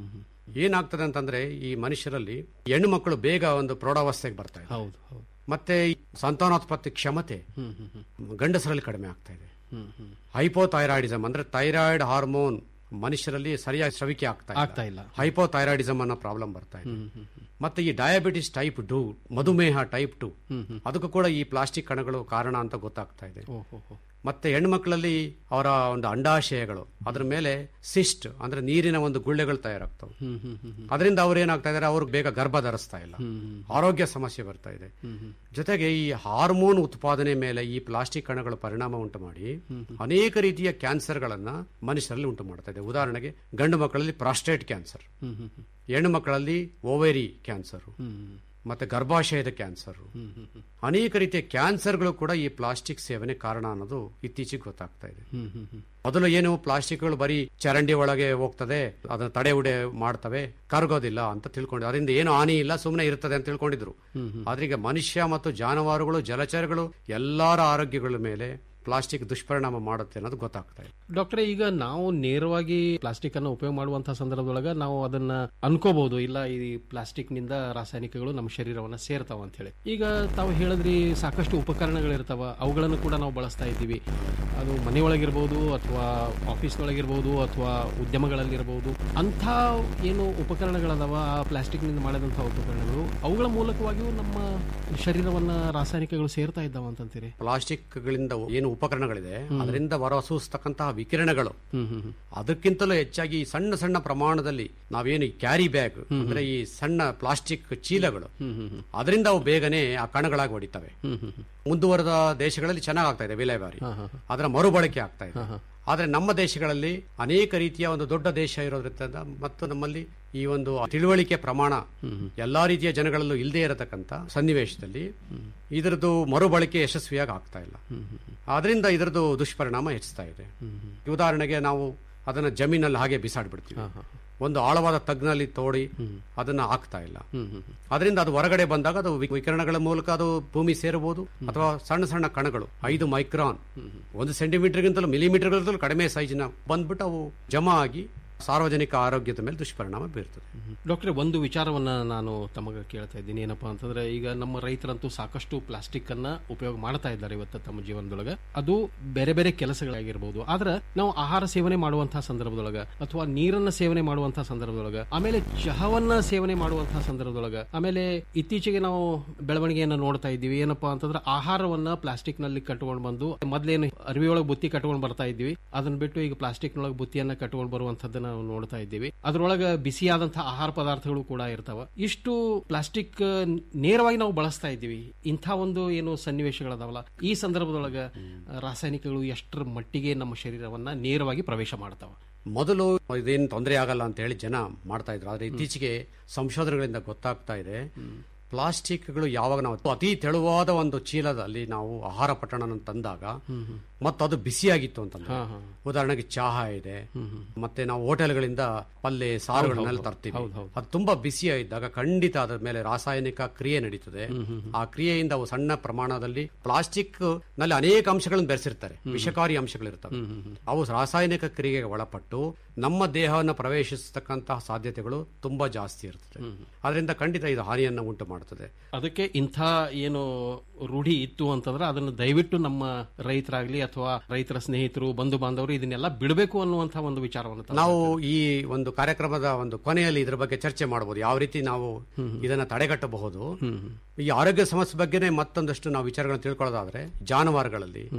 ಏನಾಗ್ತದೆ ಅಂತಂದ್ರೆ ಈ ಮನುಷ್ಯರಲ್ಲಿ ಹೆಣ್ಣು ಮಕ್ಕಳು ಬೇಗ ಒಂದು ಪ್ರೌಢಾವಸ್ಥೆಗೆ ಬರ್ತಾ ಇದೆ ಹೌದು ಹೌದು ಮತ್ತೆ ಈ ಸಂತಾನೋತ್ಪತ್ತಿ ಕ್ಷಮತೆ ಹ್ಮ್ ಹ್ಮ್ ಹ್ಮ್ ಗಂಡಸರಲ್ಲಿ ಕಡಿಮೆ ಆಗ್ತಾ ಇದೆ ಹ್ಮ್ ಹ್ಮ್ ಹೈಪೋಥೈರಾಯ್ಡಿಸಮ್ ಅಂದ್ರೆ ಥೈರಾಯ್ಡ್ ಹಾರ್ಮೋನ್ ಮನುಷ್ಯರಲ್ಲಿ ಸರಿಯಾಗಿ ಸ್ರವಿಕೆ ಆಗ್ತಾ ಆಗ್ತಾ ಇಲ್ಲ. ಹೈಪೋಥೈರಾಯ್ಡಿಸಮ್ ಅನ್ನೋ ಪ್ರಾಬ್ಲಮ್ ಬರ್ತಾ ಇದೆ ಹ್ಮ್ ಹ್ಮ್ ಹ್ಮ್ ಮತ್ತೆ ಈ ಡಯಾಬಿಟಿಸ್ ಟೈಪ್ ಟು ಮಧುಮೇಹ ಟೈಪ್ ಟು ಹ್ಮ್ ಹ್ಮ್ ಅದಕ್ಕೂ ಕೂಡ ಈ ಪ್ಲಾಸ್ಟಿಕ್ ಕಣಗಳು ಕಾರಣ ಅಂತ ಗೊತ್ತಾಗ್ತಾ ಇದೆ ಓಹೋ ಹೋ. ಮತ್ತೆ ಹೆಣ್ಮಕ್ಳಲ್ಲಿ ಅವರ ಒಂದು ಅಂಡಾಶಯಗಳು ಅದ್ರ ಮೇಲೆ ಸಿಸ್ಟ್ ಅಂದ್ರೆ ನೀರಿನ ಒಂದು ಗುಳ್ಳೆಗಳು ತಯಾರಾಗ್ತವೆ ಹ್ಮ್ ಹ್ಮ್ ಹ್ಮ್ ಹ್ಮ್ ಅದರಿಂದ ಅವ್ರು ಏನಾಗ್ತಾ ಇದಾರೆ ಅವ್ರು ಬೇಗ ಗರ್ಭ ಧರಿಸ್ತಾ ಇಲ್ಲ ಹ್ಮ್ ಹ್ಮ್. ಆರೋಗ್ಯ ಸಮಸ್ಯೆ ಬರ್ತಾ ಇದೆ ಹ್ಮ್ ಹ್ಮ್. ಜೊತೆಗೆ ಈ ಹಾರ್ಮೋನ್ ಉತ್ಪಾದನೆ ಮೇಲೆ ಈ ಪ್ಲಾಸ್ಟಿಕ್ ಕಣಗಳು ಪರಿಣಾಮ ಉಂಟು ಮಾಡಿ ಅನೇಕ ರೀತಿಯ ಕ್ಯಾನ್ಸರ್ಗಳನ್ನ ಮನುಷ್ಯರಲ್ಲಿ ಉಂಟು ಮಾಡ್ತಾ ಇದೆ ಉದಾಹರಣೆಗೆ ಗಂಡು ಮಕ್ಕಳಲ್ಲಿ ಪ್ರಾಸ್ಟೇಟ್ ಕ್ಯಾನ್ಸರ್ ಹ್ಮ್ ಹ್ಮ್ ಹ್ಮ್. ಹೆಣ್ಣು ಮಕ್ಕಳಲ್ಲಿ ಓವೇರಿ ಕ್ಯಾನ್ಸರ್ ಹ್ಮ್ ಮತ್ತೆ ಗರ್ಭಾಶಯದ ಕ್ಯಾನ್ಸರ್ ಹ್ಮ್ ಹ್ಮ್ ಹ್ಮ್. ಅನೇಕ ರೀತಿಯ ಕ್ಯಾನ್ಸರ್ಗಳು ಕೂಡ ಈ ಪ್ಲಾಸ್ಟಿಕ್ ಸೇವನೆ ಕಾರಣ ಅನ್ನೋದು ಇತ್ತೀಚೆಗೆ ಗೊತ್ತಾಗ್ತಾ ಇದೆ ಹ್ಮ್ ಹ್ಮ್ ಹ್ಮ್. ಮೊದಲು ಏನು ಪ್ಲಾಸ್ಟಿಕ್ಗಳು ಬರೀ ಚರಂಡಿ ಒಳಗೆ ಹೋಗ್ತದೆ ಅದನ್ನ ತಡೆ ಉಡೆ ಮಾಡ್ತವೆ ಕರಗೋದಿಲ್ಲ ಅಂತ ತಿಳ್ಕೊಂಡು ಅದರಿಂದ ಏನು ಹಾನಿ ಇಲ್ಲ ಸುಮ್ಮನೆ ಇರ್ತದೆ ಅಂತ ತಿಳ್ಕೊಂಡಿದ್ರು ಹ್ಮ್ ಹ್ಮ್. ಆದ್ರೆ ಈಗ ಮನುಷ್ಯ ಮತ್ತು ಜಾನುವಾರುಗಳು ಜಲಚರಗಳು ಎಲ್ಲರ ಆರೋಗ್ಯಗಳ ಮೇಲೆ ಪ್ಲಾಸ್ಟಿಕ್ ದುಷ್ಪರಿಣಾಮ ಮಾಡುತ್ತೆ ಅನ್ನೋದು ಗೊತ್ತಾಗ್ತಾ ಇದೆ ಡಾಕ್ಟ್ರೆ ಈಗ ನಾವು ನೇರವಾಗಿ ಪ್ಲಾಸ್ಟಿಕ್ ಅನ್ನು ಉಪಯೋಗ ಮಾಡುವಂತಹ ಸಂದರ್ಭದೊಳಗ ನಾವು ಅದನ್ನ ಅನ್ಕೋಬಹುದು ಇಲ್ಲ ಈ ಪ್ಲಾಸ್ಟಿಕ್ ನಿಂದ ರಾಸಾಯನಿಕಗಳು ನಮ್ಮ ಶರೀರವನ್ನ ಸೇರ್ತಾವ ಅಂತ ಹೇಳಿ ಈಗ ತಾವು ಹೇಳಿದ್ರಿ ಸಾಕಷ್ಟು ಉಪಕರಣಗಳಿರ್ತಾವ ಅವುಗಳನ್ನು ಕೂಡ ನಾವು ಬಳಸ್ತಾ ಇದ್ದೀವಿ ಅದು ಮನೆಯೊಳಗಿರ್ಬೋದು ಅಥವಾ ಆಫೀಸ್ನೊಳಗಿರ್ಬೋದು ಅಥವಾ ಉದ್ಯಮಗಳಲ್ಲಿರ್ಬೋದು ಅಂಥ ಏನು ಉಪಕರಣಗಳದಾವ ಆ ಪ್ಲಾಸ್ಟಿಕ್ ನಿಂದ ಮಾಡಿದಂತಹ ಉಪಕರಣಗಳು ಅವುಗಳ ಮೂಲಕವಾಗಿಯೂ ನಮ್ಮ ಶರೀರವನ್ನ ರಾಸಾಯನಿಕಗಳು ಸೇರ್ತಾ ಇದ್ದಾವ ಅಂತಂತೀರಿ ಪ್ಲಾಸ್ಟಿಕ್ಗಳಿಂದ ಏನು ಉಪಕರಣಗಳಿದೆ ಅದರಿಂದ ಹೊರಸೂಸ್ತಕ್ಕಂತಹ ವಿಕಿರಣಗಳು ಹ್ಮ್ ಹ್ಮ್ ಹ್ಮ್. ಅದಕ್ಕಿಂತಲೂ ಹೆಚ್ಚಾಗಿ ಈ ಸಣ್ಣ ಸಣ್ಣ ಪ್ರಮಾಣದಲ್ಲಿ ನಾವೇನು ಈ ಕ್ಯಾರಿ ಬ್ಯಾಗ್ ಅಂದ್ರೆ ಈ ಸಣ್ಣ ಪ್ಲಾಸ್ಟಿಕ್ ಚೀಲಗಳು ಹ್ಮ್ ಹ್ಮ್ ಹ್ಮ್. ಅದರಿಂದ ಅವು ಬೇಗನೆ ಆ ಕಣಗಳಾಗಿ ಹೊಡಿತವೆ ಹ್ಮ್ ಹ್ಮ್ ಹ್ಮ್. ಮುಂದುವರೆದ ದೇಶಗಳಲ್ಲಿ ಚೆನ್ನಾಗ್ ಆಗ್ತಾ ಇದೆ ವಿಲೇವಾರಿ ಹಾ, ಹಾ, ಹಾ. ಅದರ ಮರುಬಳಕೆ ಆಗ್ತಾ ಇದೆ ಹಾ, ಹಾ. ಆದ್ರೆ ನಮ್ಮ ದೇಶಗಳಲ್ಲಿ ಅನೇಕ ರೀತಿಯ ಒಂದು ದೊಡ್ಡ ದೇಶ ಇರೋದ್ರಿಂದ ಮತ್ತು ನಮ್ಮಲ್ಲಿ ಈ ಒಂದು ತಿಳುವಳಿಕೆ ಪ್ರಮಾಣ ಎಲ್ಲಾ ರೀತಿಯ ಜನಗಳಲ್ಲೂ ಇಲ್ಲದೆ ಇರತಕ್ಕಂತ ಸನ್ನಿವೇಶದಲ್ಲಿ ಇದರದ್ದು ಮರುಬಳಕೆ ಯಶಸ್ವಿಯಾಗಿ ಆಗ್ತಾ ಇಲ್ಲ ಆದ್ರಿಂದ ಇದರದ್ದು ದುಷ್ಪರಿಣಾಮ ಹೆಚ್ಚುತ್ತಾ ಇದೆ ಉದಾಹರಣೆಗೆ ನಾವು ಅದನ್ನ ಜಮೀನಲ್ಲಿ ಹಾಗೆ ಬಿಸಾಡ್ಬಿಡ್ತೀವಿ ಒಂದು ಆಳವಾದ ತಗ್ನಲ್ಲಿ ತೋಡಿ ಅದನ್ನ ಹಾಕ್ತಾ ಇಲ್ಲ ಅದರಿಂದ ಅದು ಹೊರಗಡೆ ಬಂದಾಗ ಅದು ವಿ- ವಿಕಿರಣಗಳ ಮೂಲಕ ಅದು ಭೂಮಿ ಸೇರಬಹುದು ಅಥವಾ ಸಣ್ಣ ಸಣ್ಣ ಕಣಗಳು ಐದು ಮೈಕ್ರಾನ್ ಒಂದು ಸೆಂಟಿಮೀಟರ್ಗಿಂತಲೂ ಮಿಲಿಮೀಟರ್ಗಿಂತಲೂ ಕಡಿಮೆ ಸೈಜಿನ ಬಂದ್ಬಿಟ್ಟು ಅವು ಜಮಾ ಆಗಿ ಸಾರ್ವಜನಿಕ ಆರೋಗ್ಯದ ಮೇಲೆ ದುಷ್ಪರಿಣಾಮ ಬೀರ್ತದೆ ಡಾಕ್ಟ್ರೆ ಒಂದು ವಿಚಾರವನ್ನ ನಾನು ತಮಗೆ ಕೇಳ್ತಾ ಇದ್ದೀನಿ ಏನಪ್ಪಾ ಅಂತಂದ್ರೆ ಈಗ ನಮ್ಮ ರೈತರಂತೂ ಸಾಕಷ್ಟು ಪ್ಲಾಸ್ಟಿಕ್ ಅನ್ನ ಉಪಯೋಗ ಮಾಡ್ತಾ ಇದ್ದಾರೆ ಇವತ್ತು ತಮ್ಮ ಜೀವನದೊಳಗ ಅದು ಬೇರೆ ಬೇರೆ ಕೆಲಸಗಳಾಗಿರ್ಬೋದು ಆದ್ರೆ ನಾವು ಆಹಾರ ಸೇವನೆ ಮಾಡುವಂತಹ ಸಂದರ್ಭದೊಳಗ ಅಥವಾ ನೀರನ್ನ ಸೇವನೆ ಮಾಡುವಂತಹ ಸಂದರ್ಭದೊಳಗ ಆಮೇಲೆ ಚಹವನ್ನ ಸೇವನೆ ಮಾಡುವಂತಹ ಸಂದರ್ಭದೊಳಗ ಆಮೇಲೆ ಇತ್ತೀಚೆಗೆ ನಾವು ಬೆಳವಣಿಗೆಯನ್ನ ನೋಡ್ತಾ ಇದ್ದೀವಿ ಏನಪ್ಪಾ ಅಂತಂದ್ರೆ ಆಹಾರವನ್ನ ಪ್ಲಾಸ್ಟಿಕ್ ನಲ್ಲಿ ಕಟ್ಕೊಂಡು ಬಂದು ಮೊದ್ಲೇನು ಅರಿವಿಯೊಳಗೆ ಬುತ್ತಿ ಕಟ್ಕೊಂಡು ಬರ್ತಾ ಇದ್ವಿ ಅದನ್ನ ಬಿಟ್ಟು ಈಗ ಪ್ಲಾಸ್ಟಿಕ್ ನೊಳಗೆ ಬುತ್ತಿಯನ್ನ ಕಟ್ಕೊಂಡು ಬರುವಂತದ್ದನ್ನ ನಾವು ನೋಡ್ತಾ ಇದ್ದೀವಿ ಅದ್ರೊಳಗ ಬಿಸಿಯಾದಂತಹ ಆಹಾರ ಪದಾರ್ಥಗಳು ಕೂಡ ಇರ್ತಾವ ಇಷ್ಟು ಪ್ಲಾಸ್ಟಿಕ್ ನೇರವಾಗಿ ನಾವು ಬಳಸ್ತಾ ಇದ್ದೀವಿ ಇಂಥ ಒಂದು ಏನು ಸನ್ನಿವೇಶಗಳದಾವಲ್ಲ ಈ ಸಂದರ್ಭದೊಳಗ ರಾಸಾಯನಿಕಗಳು ಎಷ್ಟರ ಮಟ್ಟಿಗೆ ನಮ್ಮ ಶರೀರವನ್ನ ನೇರವಾಗಿ ಪ್ರವೇಶ ಮಾಡ್ತಾವ ಮೊದಲು ಇದೇನು ತೊಂದರೆ ಆಗಲ್ಲ ಅಂತ ಹೇಳಿ ಜನ ಮಾಡ್ತಾ ಇದ್ರು ಆದ್ರೆ ಇತ್ತೀಚೆಗೆ ಸಂಶೋಧನೆಗಳಿಂದ ಗೊತ್ತಾಗ್ತಾ ಇದೆ ಪ್ಲಾಸ್ಟಿಕ್ಗಳು ಯಾವಾಗ ನಾವು ಅತಿ ತೆಳುವಾದ ಒಂದು ಚೀಲದಲ್ಲಿ ನಾವು ಆಹಾರ ಪಟ್ಟಣ ತಂದಾಗ ಮತ್ತು ಅದು ಬಿಸಿಯಾಗಿತ್ತು ಅಂತಂದ್ರೆ ಹಾ, ಹಾ. ಉದಾಹರಣೆಗೆ ಚಹಾ ಇದೆ ಮತ್ತೆ ನಾವು ಹೋಟೆಲ್ಗಳಿಂದ ಪಲ್ಲೆ ಸಾರುಗಳನ್ನೆಲ್ಲ ಹೌದು, ತರ್ತೀವಿ ಹೌದು, ಹೌದು. ಅದು ತುಂಬಾ ಬಿಸಿಯಾಗಿದ್ದಾಗ ಖಂಡಿತ ಅದರ ಮೇಲೆ ರಾಸಾಯನಿಕ ಕ್ರಿಯೆ ನಡೀತದೆ ಆ ಕ್ರಿಯೆಯಿಂದ ಅವು ಸಣ್ಣ ಪ್ರಮಾಣದಲ್ಲಿ ಪ್ಲಾಸ್ಟಿಕ್ ನಲ್ಲಿ ಅನೇಕ ಅಂಶಗಳನ್ನು ಬೆರೆಸಿರ್ತಾರೆ ವಿಷಕಾರಿ ಅಂಶಗಳಿರ್ತವೆ ಅವು ರಾಸಾಯನಿಕ ಕ್ರಿಯೆಗೆ ಒಳಪಟ್ಟು ನಮ್ಮ ದೇಹವನ್ನು ಪ್ರವೇಶಿಸತಕ್ಕಂತಹ ಸಾಧ್ಯತೆಗಳು ತುಂಬಾ ಜಾಸ್ತಿ ಇರ್ತದೆ ಅದರಿಂದ ಖಂಡಿತ ಇದು ಹಾನಿಯನ್ನು ಉಂಟು ಮಾಡುತ್ತದೆ ಅದಕ್ಕೆ ಇಂಥ ಏನು ರೂಢಿ ಇತ್ತು ಅಂತಂದ್ರೆ ಅದನ್ನು ದಯವಿಟ್ಟು ನಮ್ಮ ರೈತರಾಗ್ಲಿ ಅಥವಾ ರೈತರ ಸ್ನೇಹಿತರು ಬಂಧು ಬಾಂಧವರು ಇದನ್ನೆಲ್ಲ ಬಿಡಬೇಕು ಅನ್ನುವಂಥ ಒಂದು ವಿಚಾರವನ್ನು ತಾವು ನಾವು ಈ ಒಂದು ಕಾರ್ಯಕ್ರಮದ ಒಂದು ಕೊನೆಯಲ್ಲಿ ಇದರ ಬಗ್ಗೆ ಚರ್ಚೆ ಮಾಡಬಹುದು ಯಾವ ರೀತಿ ನಾವು ಇದನ್ನ ತಡೆಗಟ್ಟಬಹುದು ಈ ಆರೋಗ್ಯ ಸಮಸ್ಯೆ ಬಗ್ಗೆನೇ ಮತ್ತೊಂದಷ್ಟು ನಾವು ವಿಚಾರಗಳನ್ನು ತಿಳ್ಕೊಳ್ಳೋದಾದ್ರೆ ಜಾನುವಾರುಗಳಲ್ಲಿ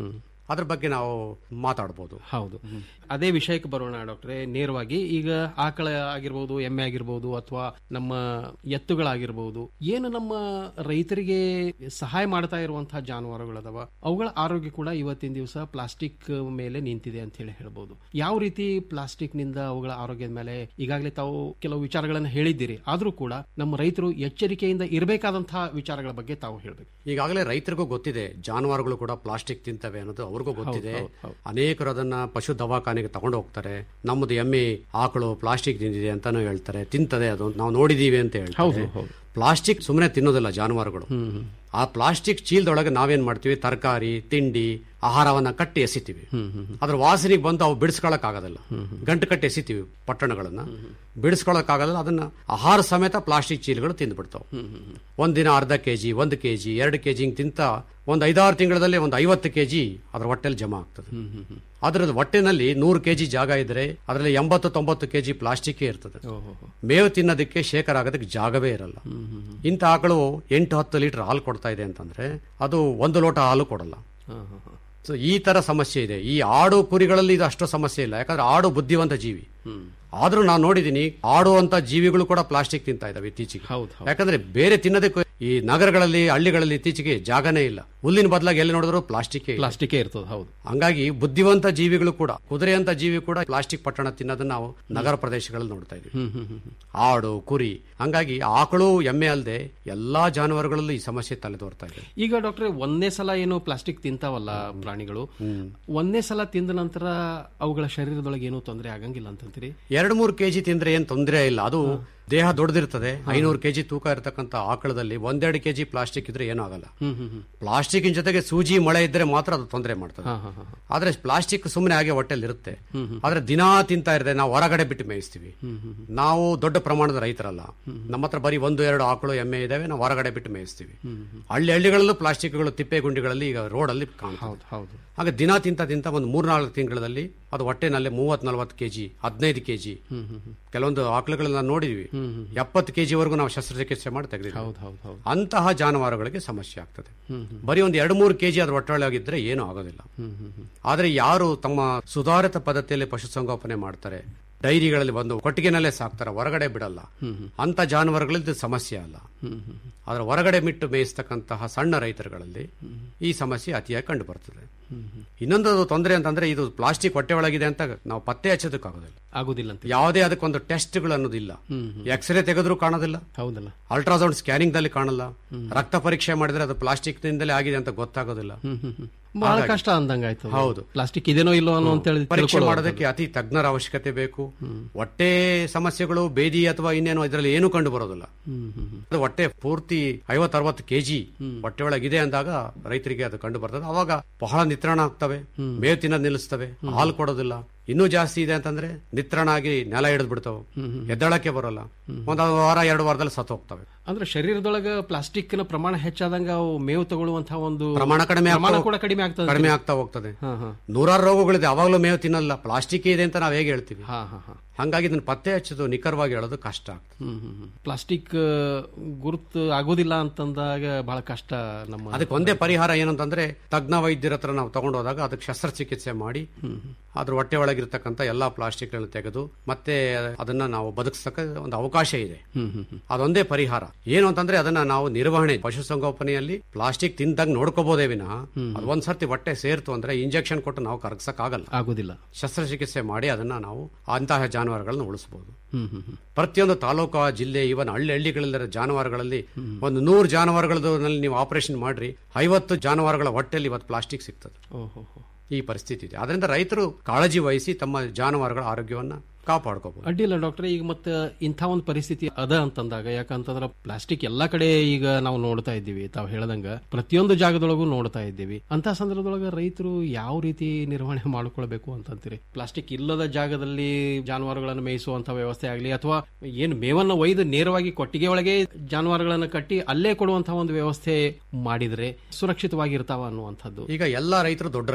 ಅದ್ರ ಬಗ್ಗೆ ನಾವು ಮಾತಾಡ್ಬೋದು ಹೌದು ಅದೇ ವಿಷಯಕ್ಕೆ ಬರೋಣ ಡಾಕ್ಟ್ರೆ ನೇರವಾಗಿ ಈಗ ಆಕಳ ಆಗಿರ್ಬೋದು ಎಮ್ಮೆ ಆಗಿರ್ಬೋದು ಅಥವಾ ನಮ್ಮ ಎತ್ತುಗಳಾಗಿರ್ಬೋದು ಏನು ನಮ್ಮ ರೈತರಿಗೆ ಸಹಾಯ ಮಾಡ್ತಾ ಇರುವಂತಹ ಜಾನುವಾರುಗಳದವ ಅವುಗಳ ಆರೋಗ್ಯ ಕೂಡ ಇವತ್ತಿನ ದಿವಸ ಪ್ಲಾಸ್ಟಿಕ್ ಮೇಲೆ ನಿಂತಿದೆ ಅಂತ ಹೇಳಿ ಹೇಳ್ಬೋದು ಯಾವ ರೀತಿ ಪ್ಲಾಸ್ಟಿಕ್ ನಿಂದ ಅವುಗಳ ಆರೋಗ್ಯದ ಮೇಲೆ ಈಗಾಗಲೇ ತಾವು ಕೆಲವು ವಿಚಾರಗಳನ್ನು ಹೇಳಿದ್ದೀರಿ ಆದ್ರೂ ಕೂಡ ನಮ್ಮ ರೈತರು ಎಚ್ಚರಿಕೆಯಿಂದ ಇರಬೇಕಾದಂತಹ ವಿಚಾರಗಳ ಬಗ್ಗೆ ತಾವು ಹೇಳ್ಬೇಕು ಈಗಾಗಲೇ ರೈತರಿಗೂ ಗೊತ್ತಿದೆ ಜಾನುವಾರುಗಳು ಕೂಡ ಪ್ಲಾಸ್ಟಿಕ್ ತಿಂತವೆ ಅನ್ನೋದು ಅವ್ರಿಗೂ ಗೊತ್ತಿದೆ ಹೌದು, ಹೌದು. ಅನೇಕರು ಅದನ್ನ ಪಶು ದವಾಖಾನೆಗೆ ತಗೊಂಡು ಹೋಗ್ತಾರೆ ನಮ್ಮದು ಎಮ್ಮೆ ಆಕಳು ಪ್ಲಾಸ್ಟಿಕ್ ತಿಂದಿದೆ ಅಂತಾನು ಹೇಳ್ತಾರೆ ತಿಂತದೆ ಅದು ನಾವು ನೋಡಿದೀವಿ ಅಂತ ಹೌದು, ಹೇಳ್ತಾರೆ ಹೌದು. ಪ್ಲಾಸ್ಟಿಕ್ ಸುಮ್ಮನೆ ತಿನ್ನೋದಿಲ್ಲ ಜಾನುವಾರುಗಳು ಆ ಪ್ಲಾಸ್ಟಿಕ್ ಚೀಲದೊಳಗೆ ನಾವೇನ್ ಮಾಡ್ತೀವಿ ತರಕಾರಿ ತಿಂಡಿ ಆಹಾರವನ್ನ ಕಟ್ಟಿ ಎಸಿತೀವಿ ಅದ್ರ ವಾಸನೆಗೆ ಬಂದು ಅವು ಬಿಡಿಸ್ಕೊಳಕ್ ಆಗೋದಿಲ್ಲ ಗಂಟು ಕಟ್ಟಿ ಎಸಿತೀವಿ ಪಟ್ಟಣಗಳನ್ನ ಬಿಡಿಸ್ಕೊಳಕ್ ಆಗೋದಿಲ್ಲ ಅದನ್ನ ಆಹಾರ ಸಮೇತ ಪ್ಲಾಸ್ಟಿಕ್ ಚೀಲಗಳು ತಿಂದ್ಬಿಡ್ತಾವೆ ಒಂದಿನ ಅರ್ಧ ಕೆಜಿ ಒಂದು ಕೆಜಿ ಎರಡು ಕೆಜಿ ಹಿಂಗ್ ತಿಂತ ಒಂದು ಐದಾರು ತಿಂಗಳಲ್ಲಿ ಒಂದು ಐವತ್ತು ಕೆಜಿ ಅದ್ರ ಹೊಟ್ಟೆಲಿ ಜಮಾ ಆಗ್ತದೆ ಅದ್ರದ್ದು ಹೊಟ್ಟೆನಲ್ಲಿ ನೂರು ಕೆಜಿ ಜಾಗ ಇದ್ರೆ ಅದರಲ್ಲಿ ಎಂಬತ್ತು ತೊಂಬತ್ತು ಕೆಜಿ ಪ್ಲಾಸ್ಟಿಕ್ ಇರ್ತದೆ ಮೇವು ತಿನ್ನೋದಕ್ಕೆ ಶೇಖರ ಆಗೋದಕ್ಕೆ ಜಾಗವೇ ಇರಲ್ಲ ಇಂಥ ಆಕಳು ಎಂಟು ಹತ್ತು ಲೀಟರ್ ಹಾಲು ಕೊಡ್ತಾ ಇದೆ ಅಂತಂದ್ರೆ ಅದು ಒಂದು ಲೋಟ ಹಾಲು ಕೊಡಲ್ಲ ಸೊ ಈ ತರ ಸಮಸ್ಯೆ ಇದೆ ಈ ಆಡು ಕುರಿಗಳಲ್ಲಿ ಇದು ಅಷ್ಟು ಸಮಸ್ಯೆ ಇಲ್ಲ ಯಾಕಂದ್ರೆ ಆಡು ಬುದ್ಧಿವಂತ ಜೀವಿ ಆದ್ರೂ ನಾನು ನೋಡಿದೀನಿ ಆಡುವಂತ ಜೀವಿಗಳು ಕೂಡ ಪ್ಲಾಸ್ಟಿಕ್ ತಿಂತಾ ಇದಾವೆ ಇತ್ತೀಚೆಗೆ ಯಾಕಂದ್ರೆ ಬೇರೆ ತಿನ್ನೋದಕ್ಕೆ ಈ ನಗರಗಳಲ್ಲಿ ಹಳ್ಳಿಗಳಲ್ಲಿ ಇತ್ತೀಚೆಗೆ ಜಾಗನೇ ಇಲ್ಲ ಹುಲ್ಲಿನ ಬದಲಾಗಿ ಎಲ್ಲಿ ನೋಡಿದ್ರು ಪ್ಲಾಸ್ಟಿಕ್ ಪ್ಲಾಸ್ಟಿಕ್ ಇರ್ತದೆ ಹೌದು ಹಂಗಾಗಿ ಬುದ್ಧಿವಂತ ಜೀವಿಗಳು ಕೂಡ ಕುದುರೆಯಂತ ಜೀವಿ ಕೂಡ ಪ್ಲಾಸ್ಟಿಕ್ ಪಟ್ಟಣ ತಿನ್ನೋದನ್ನ ನಾವು ನಗರ ಪ್ರದೇಶಗಳಲ್ಲಿ ನೋಡ್ತಾ ಇದೀವಿ ಆಡು ಕುರಿ ಹಂಗಾಗಿ ಆಕಳು ಎಮ್ಮೆ ಅಲ್ಲದೆ ಎಲ್ಲಾ ಜಾನುವಾರುಗಳಲ್ಲೂ ಈ ಸಮಸ್ಯೆ ತಲೆದೋರ್ತಾ ಇದೆ ಈಗ ಡಾಕ್ಟ್ರೆ ಒಂದೇ ಸಲ ಏನು ಪ್ಲಾಸ್ಟಿಕ್ ತಿಂತಾವಲ್ಲ ಪ್ರಾಣಿಗಳು ಒಂದೇ ಸಲ ತಿಂದ ನಂತರ ಅವುಗಳ ಶರೀರದೊಳಗೆ ಏನೂ ತೊಂದರೆ ಆಗಂಗಿಲ್ಲ ಅಂತಂತೀರಿ ಎರಡು ಮೂರು ಕೆಜಿ ತಿಂದ್ರೆ ಏನ್ ತೊಂದರೆ ಇಲ್ಲ ಅದು ದೇಹ ದೊಡ್ಡದಿರ್ತದೆ ಐನೂರು ಕೆಜಿ ತೂಕ ಇರತಕ್ಕಂತ ಆಕಳದಲ್ಲಿ ಒಂದೆರಡು ಕೆಜಿ ಪ್ಲಾಸ್ಟಿಕ್ ಇದ್ರೆ ಏನೂ ಆಗಲ್ಲ ಪ್ಲಾಸ್ಟಿಕ್ ಜೊತೆಗೆ ಸೂಜಿ ಮಳೆ ಇದ್ರೆ ಮಾತ್ರ ಅದು ತೊಂದರೆ ಮಾಡ್ತದೆ ಆದ್ರೆ ಪ್ಲಾಸ್ಟಿಕ್ ಸುಮ್ಮನೆ ಹಾಗೆ ಹೊಟ್ಟೆಲಿ ಇರುತ್ತೆ ಆದ್ರೆ ದಿನಾ ತಿಂತಾ ಇರದೆ ನಾವು ಹೊರಗಡೆ ಬಿಟ್ಟು ಮೇಯಿಸ್ತೀವಿ ನಾವು ದೊಡ್ಡ ಪ್ರಮಾಣದ ರೈತರಲ್ಲ ನಮ್ಮ ಹತ್ರ ಬರೀ ಒಂದು ಎರಡು ಆಕಳು ಎಮ್ಮೆ ಇದಾವೆ ನಾವು ಹೊರಗಡೆ ಬಿಟ್ಟು ಮೇಯಿಸ್ತೀವಿ ಹಳ್ಳಿ ಹಳ್ಳಿಗಳಲ್ಲೂ ಪ್ಲಾಸ್ಟಿಕ್ಗಳು ತಿಪ್ಪೆ ಗುಂಡಿಗಳಲ್ಲಿ ಈಗ ರೋಡಲ್ಲಿ ಕಾಣ್ತದೆ ಹೌದು ಹಾಗೆ ದಿನ ತಿಂತ ತಿಂತ ಒಂದು ಮೂರ್ನಾಲ್ಕು ತಿಂಗಳಲ್ಲಿ ಅದು ಹೊಟ್ಟೆನಲ್ಲಿ ಮೂವತ್ ನಲ್ವತ್ತು ಕೆಜಿ ಹದಿನೈದು ಕೆಜಿ ಕೆಲವೊಂದು ಆಕಳುಗಳನ್ನ ನೋಡಿದ್ವಿ ಎಪ್ಪತ್ತು ಕೆಜಿ ವರೆಗೂ ನಾವು ಶಸ್ತ್ರಚಿಕಿತ್ಸೆ ಮಾಡಿ ತೆಗೆದಿದ್ದೀವಿ ಅಂತಹ ಜಾನುವಾರುಗಳಿಗೆ ಸಮಸ್ಯೆ ಆಗ್ತದೆ ಬರೀ ಒಂದು ಎರಡು ಮೂರು ಕೆಜಿ ಅದ್ರ ಹೊಟ್ಟೆಯೊಳಗಿದ್ರೆ ಏನೂ ಆಗೋದಿಲ್ಲ ಆದ್ರೆ ಯಾರು ತಮ್ಮ ಸುಧಾರಿತ ಪದ್ಧತಿಯಲ್ಲಿ ಪಶುಸಂಗೋಪನೆ ಮಾಡ್ತಾರೆ ಡೈರಿಗಳಲ್ಲಿ ಬಂದು ಕೊಟ್ಟಿಗೆನಲ್ಲೇ ಸಾಕ್ತಾರೆ ಹೊರಗಡೆ ಬಿಡಲ್ಲ ಅಂತ ಜಾನುವಾರುಗಳಲ್ಲಿ ಸಮಸ್ಯೆ ಅಲ್ಲ ಆದ್ರೆ ಹೊರಗಡೆ ಬಿಟ್ಟು ಮೇಯಿಸ್ತಕ್ಕಂತಹ ಸಣ್ಣ ರೈತರುಗಳಲ್ಲಿ ಈ ಸಮಸ್ಯೆ ಅತಿಯಾಗಿ ಕಂಡು ಬರ್ತದೆ ಇನ್ನೊಂದು ತೊಂದರೆ ಅಂತಂದ್ರೆ ಇದು ಪ್ಲಾಸ್ಟಿಕ್ ಹೊಟ್ಟೆ ಒಳಗಿದೆ ಅಂತ ನಾವು ಪತ್ತೆ ಹಚ್ಚೋದಕ್ಕಾಗೋದಿಲ್ಲ ಆಗುದಿಲ್ಲ ಅಂತ ಯಾವುದೇ ಅದಕ್ಕೊಂದು ಟೆಸ್ಟ್ಗಳು ಅನ್ನೋದಿಲ್ಲ ಎಕ್ಸ್ರೇ ತೆಗೆದ್ರೂ ಕಾಣೋದಿಲ್ಲ ಹೌದಲ್ಲ ಅಲ್ಟ್ರಾಸೌಂಡ್ ಸ್ಕ್ಯಾನಿಂಗ್ ದಲ್ಲಿ ಕಾಣಲ್ಲ ರಕ್ತ ಪರೀಕ್ಷೆ ಮಾಡಿದ್ರೆ ಅದು ಪ್ಲಾಸ್ಟಿಕ್ ನಿಂದಲೇ ಆಗಿದೆ ಅಂತ ಗೊತ್ತಾಗೋದಿಲ್ಲ ಬಹಳ ಹಾಗಾಗಿ- ಕಷ್ಟ ಅಂದಂಗಾಯ್ತು ಹೌದು ಪ್ಲಾಸ್ಟಿಕ್ ಇದೇನೋ ಇಲ್ಲೋ ಅನ್ನೋ ಅಂತ ಹೇಳಿ ಪರೀಕ್ಷೆ ತಿಳ್ಕೊಳ್ಳೋದು. ಮಾಡೋದಕ್ಕೆ ಅತಿ ತಜ್ಞರ ಅವಶ್ಯಕತೆ ಬೇಕು ಹೊಟ್ಟೆ ಸಮಸ್ಯೆಗಳು ಬೇದಿ ಅಥವಾ ಇನ್ನೇನು ಇದರಲ್ಲಿ ಏನು ಕಂಡು ಬರೋದಿಲ್ಲ ಅದು ಹೊಟ್ಟೆ ಪೂರ್ತಿ ಐವತ್ ಅರವತ್ತು ಕೆಜಿ ಹೊಟ್ಟೆ ಒಳಗಿದೆ ಅಂದಾಗ ರೈತರಿಗೆ ಅದು ಕಂಡು ಬರ್ತದೆ ಅವಾಗ ಬಹಳ ನಿತ್ರಣ ಆಗ್ತವೆ ಮೇವು ತಿನ್ನೋದು ನಿಲ್ಲಿಸ್ತವೆ ಹಾಲು ಕೊಡೋದಿಲ್ಲ ಇನ್ನೂ ಜಾಸ್ತಿ ಇದೆ ಅಂತಂದ್ರೆ ನಿತ್ರಣ ಆಗಿ ನೆಲ ಹಿಡಿದು ಬಿಡ್ತಾವೆ ಎದ್ದಳಕ್ಕೆ ಬರೋಲ್ಲ ಒಂದ್ ವಾರ ಎರಡು ವಾರದಲ್ಲಿ ಸತ್ತು ಹೋಗ್ತವೆ ಅಂದ್ರೆ ಶರೀರದೊಳಗ ಪ್ಲಾಸ್ಟಿಕ್ ನ ಪ್ರಮಾಣ ಹೆಚ್ಚಾದಂಗ ಅವು ಮೇವು ತಗೊಳ್ಳುವಂತಹ ಒಂದು ಪ್ರಮಾಣ ಕಡಿಮೆ ಪ್ರಮಾಣ ಆಗ್ತಾ- ಕೂಡ ಕಡಿಮೆ ಆಗ್ತದೆ ಕಡಿಮೆ ಆಗ್ತಾ ಹೋಗ್ತದೆ ನೂರಾರು ರೋಗಗಳಿದೆ ಅವಾಗಲೂ ಮೇವು ತಿನ್ನಲ್ಲ ಪ್ಲಾಸ್ಟಿಕ್ ಇದೆ ಅಂತ ನಾವ್ ಹೇಗೆ ಹೇಳ್ತೀವಿ ಹಂಗಾಗಿ ಇದನ್ನ ಪತ್ತೆ ಹಚ್ಚೋದು ನಿಖರವಾಗಿ ಹೇಳೋದು ಕಷ್ಟ ಆಗ್ತದೆ ಪ್ಲಾಸ್ಟಿಕ್ ಗುರುತು ಆಗೋದಿಲ್ಲ ಅಂತಂದಾಗ ಬಹಳ ಕಷ್ಟ ನಮ್ಮ ಅದಕ್ಕೆ ಒಂದೇ ಪರಿಹಾರ ಏನಂತಂದ್ರೆ ತಜ್ಞ ವೈದ್ಯರ ಹತ್ರ ನಾವು ತಗೊಂಡೋದಾಗ ಅದಕ್ಕೆ ಶಸ್ತ್ರಚಿಕಿತ್ಸೆ ಮಾಡಿ ಅದ್ರ ಹೊಟ್ಟೆ ಒಳಗಿರ್ತಕ್ಕಂಥ ಎಲ್ಲಾ ಪ್ಲಾಸ್ಟಿಕ್ ತೆಗೆದು ಮತ್ತೆ ಅದನ್ನ ನಾವು ಬದುಕಿಸಕ್ಕೆ ಒಂದು ಅವಕಾಶ ಇದೆ ಅದೊಂದೇ ಪರಿಹಾರ ಏನು ಅಂತಂದ್ರೆ ಅದನ್ನ ನಾವು ನಿರ್ವಹಣೆ ಪಶುಸಂಗೋಪನೆಯಲ್ಲಿ ಪ್ಲಾಸ್ಟಿಕ್ ತಿಂದಾಗ ನೋಡ್ಕೋಬಹುದೇ ವಿನಃ ಅದು ಒಂದ್ ಸರ್ತಿ ಹೊಟ್ಟೆ ಸೇರ್ತು ಅಂದ್ರೆ ಇಂಜೆಕ್ಷನ್ ಕೊಟ್ಟು ನಾವು ಕರಗಿಸಕ್ ಆಗಲ್ಲ ಆಗುದಿಲ್ಲ ಶಸ್ತ್ರಚಿಕಿತ್ಸೆ ಮಾಡಿ ಅದನ್ನ ನಾವು ಅಂತಹ ಜಾನುವಾರುಗಳನ್ನ ಉಳಿಸಬಹುದು ಹ್ಮ್ ಹ್ಮ್ ಹ್ಮ್. ಪ್ರತಿಯೊಂದು ತಾಲೂಕು ಜಿಲ್ಲೆ ಇವನ್ ಹಳ್ಳಿ ಹಳ್ಳಿಗಳಲ್ಲಿರೋ ಜಾನುವಾರುಗಳಲ್ಲಿ ಒಂದು ನೂರು ಜಾನುವಾರುಗಳಲ್ಲಿ ನೀವು ಆಪರೇಷನ್ ಮಾಡ್ರಿ ಐವತ್ತು ಜಾನುವಾರುಗಳ ಹೊಟ್ಟೆಯಲ್ಲಿ ಇವತ್ತು ಪ್ಲಾಸ್ಟಿಕ್ ಸಿಗ್ತದೆ ಓಹೋ ಈ ಪರಿಸ್ಥಿತಿ ಇದೆ ಅದರಿಂದ ರೈತರು ಕಾಳಜಿ ವಹಿಸಿ ತಮ್ಮ ಜಾನುವಾರುಗಳ ಆರೋಗ್ಯವನ್ನ ಕಾಪಾಡ್ಕೋಬಹುದು ಅಡ್ಡಿಲ್ಲ ಡಾಕ್ಟರ್ ಈಗ ಮತ್ತೆ ಇಂಥ ಒಂದು ಪರಿಸ್ಥಿತಿ ಅದ ಅಂತಂದಾಗ ಯಾಕಂತಂದ್ರ ಪ್ಲಾಸ್ಟಿಕ್ ಎಲ್ಲಾ ಕಡೆ ಈಗ ನಾವು ನೋಡ್ತಾ ಇದ್ದೀವಿ ತಾವು ಹೇಳ್ದಂಗ ಪ್ರತಿಯೊಂದು ಜಾಗದೊಳಗೂ ನೋಡ್ತಾ ಇದ್ದೀವಿ ಅಂತ ಸಂದರ್ಭದೊಳಗ ರೈತರು ಯಾವ ರೀತಿ ನಿರ್ವಹಣೆ ಮಾಡ್ಕೊಳ್ಬೇಕು ಅಂತಂತೀರಿ ಪ್ಲಾಸ್ಟಿಕ್ ಇಲ್ಲದ ಜಾಗದಲ್ಲಿ ಜಾನುವಾರುಗಳನ್ನು ಮೇಯಿಸುವಂತ ವ್ಯವಸ್ಥೆ ಆಗಲಿ ಅಥವಾ ಏನು ಮೇವನ್ನ ಒಯ್ದು ನೇರವಾಗಿ ಕೊಟ್ಟಿಗೆ ಒಳಗೆ ಜಾನುವಾರುಗಳನ್ನು ಕಟ್ಟಿ ಅಲ್ಲೇ ಕೊಡುವಂತಹ ಒಂದು ವ್ಯವಸ್ಥೆ ಮಾಡಿದ್ರೆ ಸುರಕ್ಷಿತವಾಗಿರ್ತಾವ ಅನ್ನುವಂಥದ್ದು ಈಗ ಎಲ್ಲಾ ರೈತರು ದೊಡ್ಡ ರೈತರು ಇರೋದಿಲ್ಲ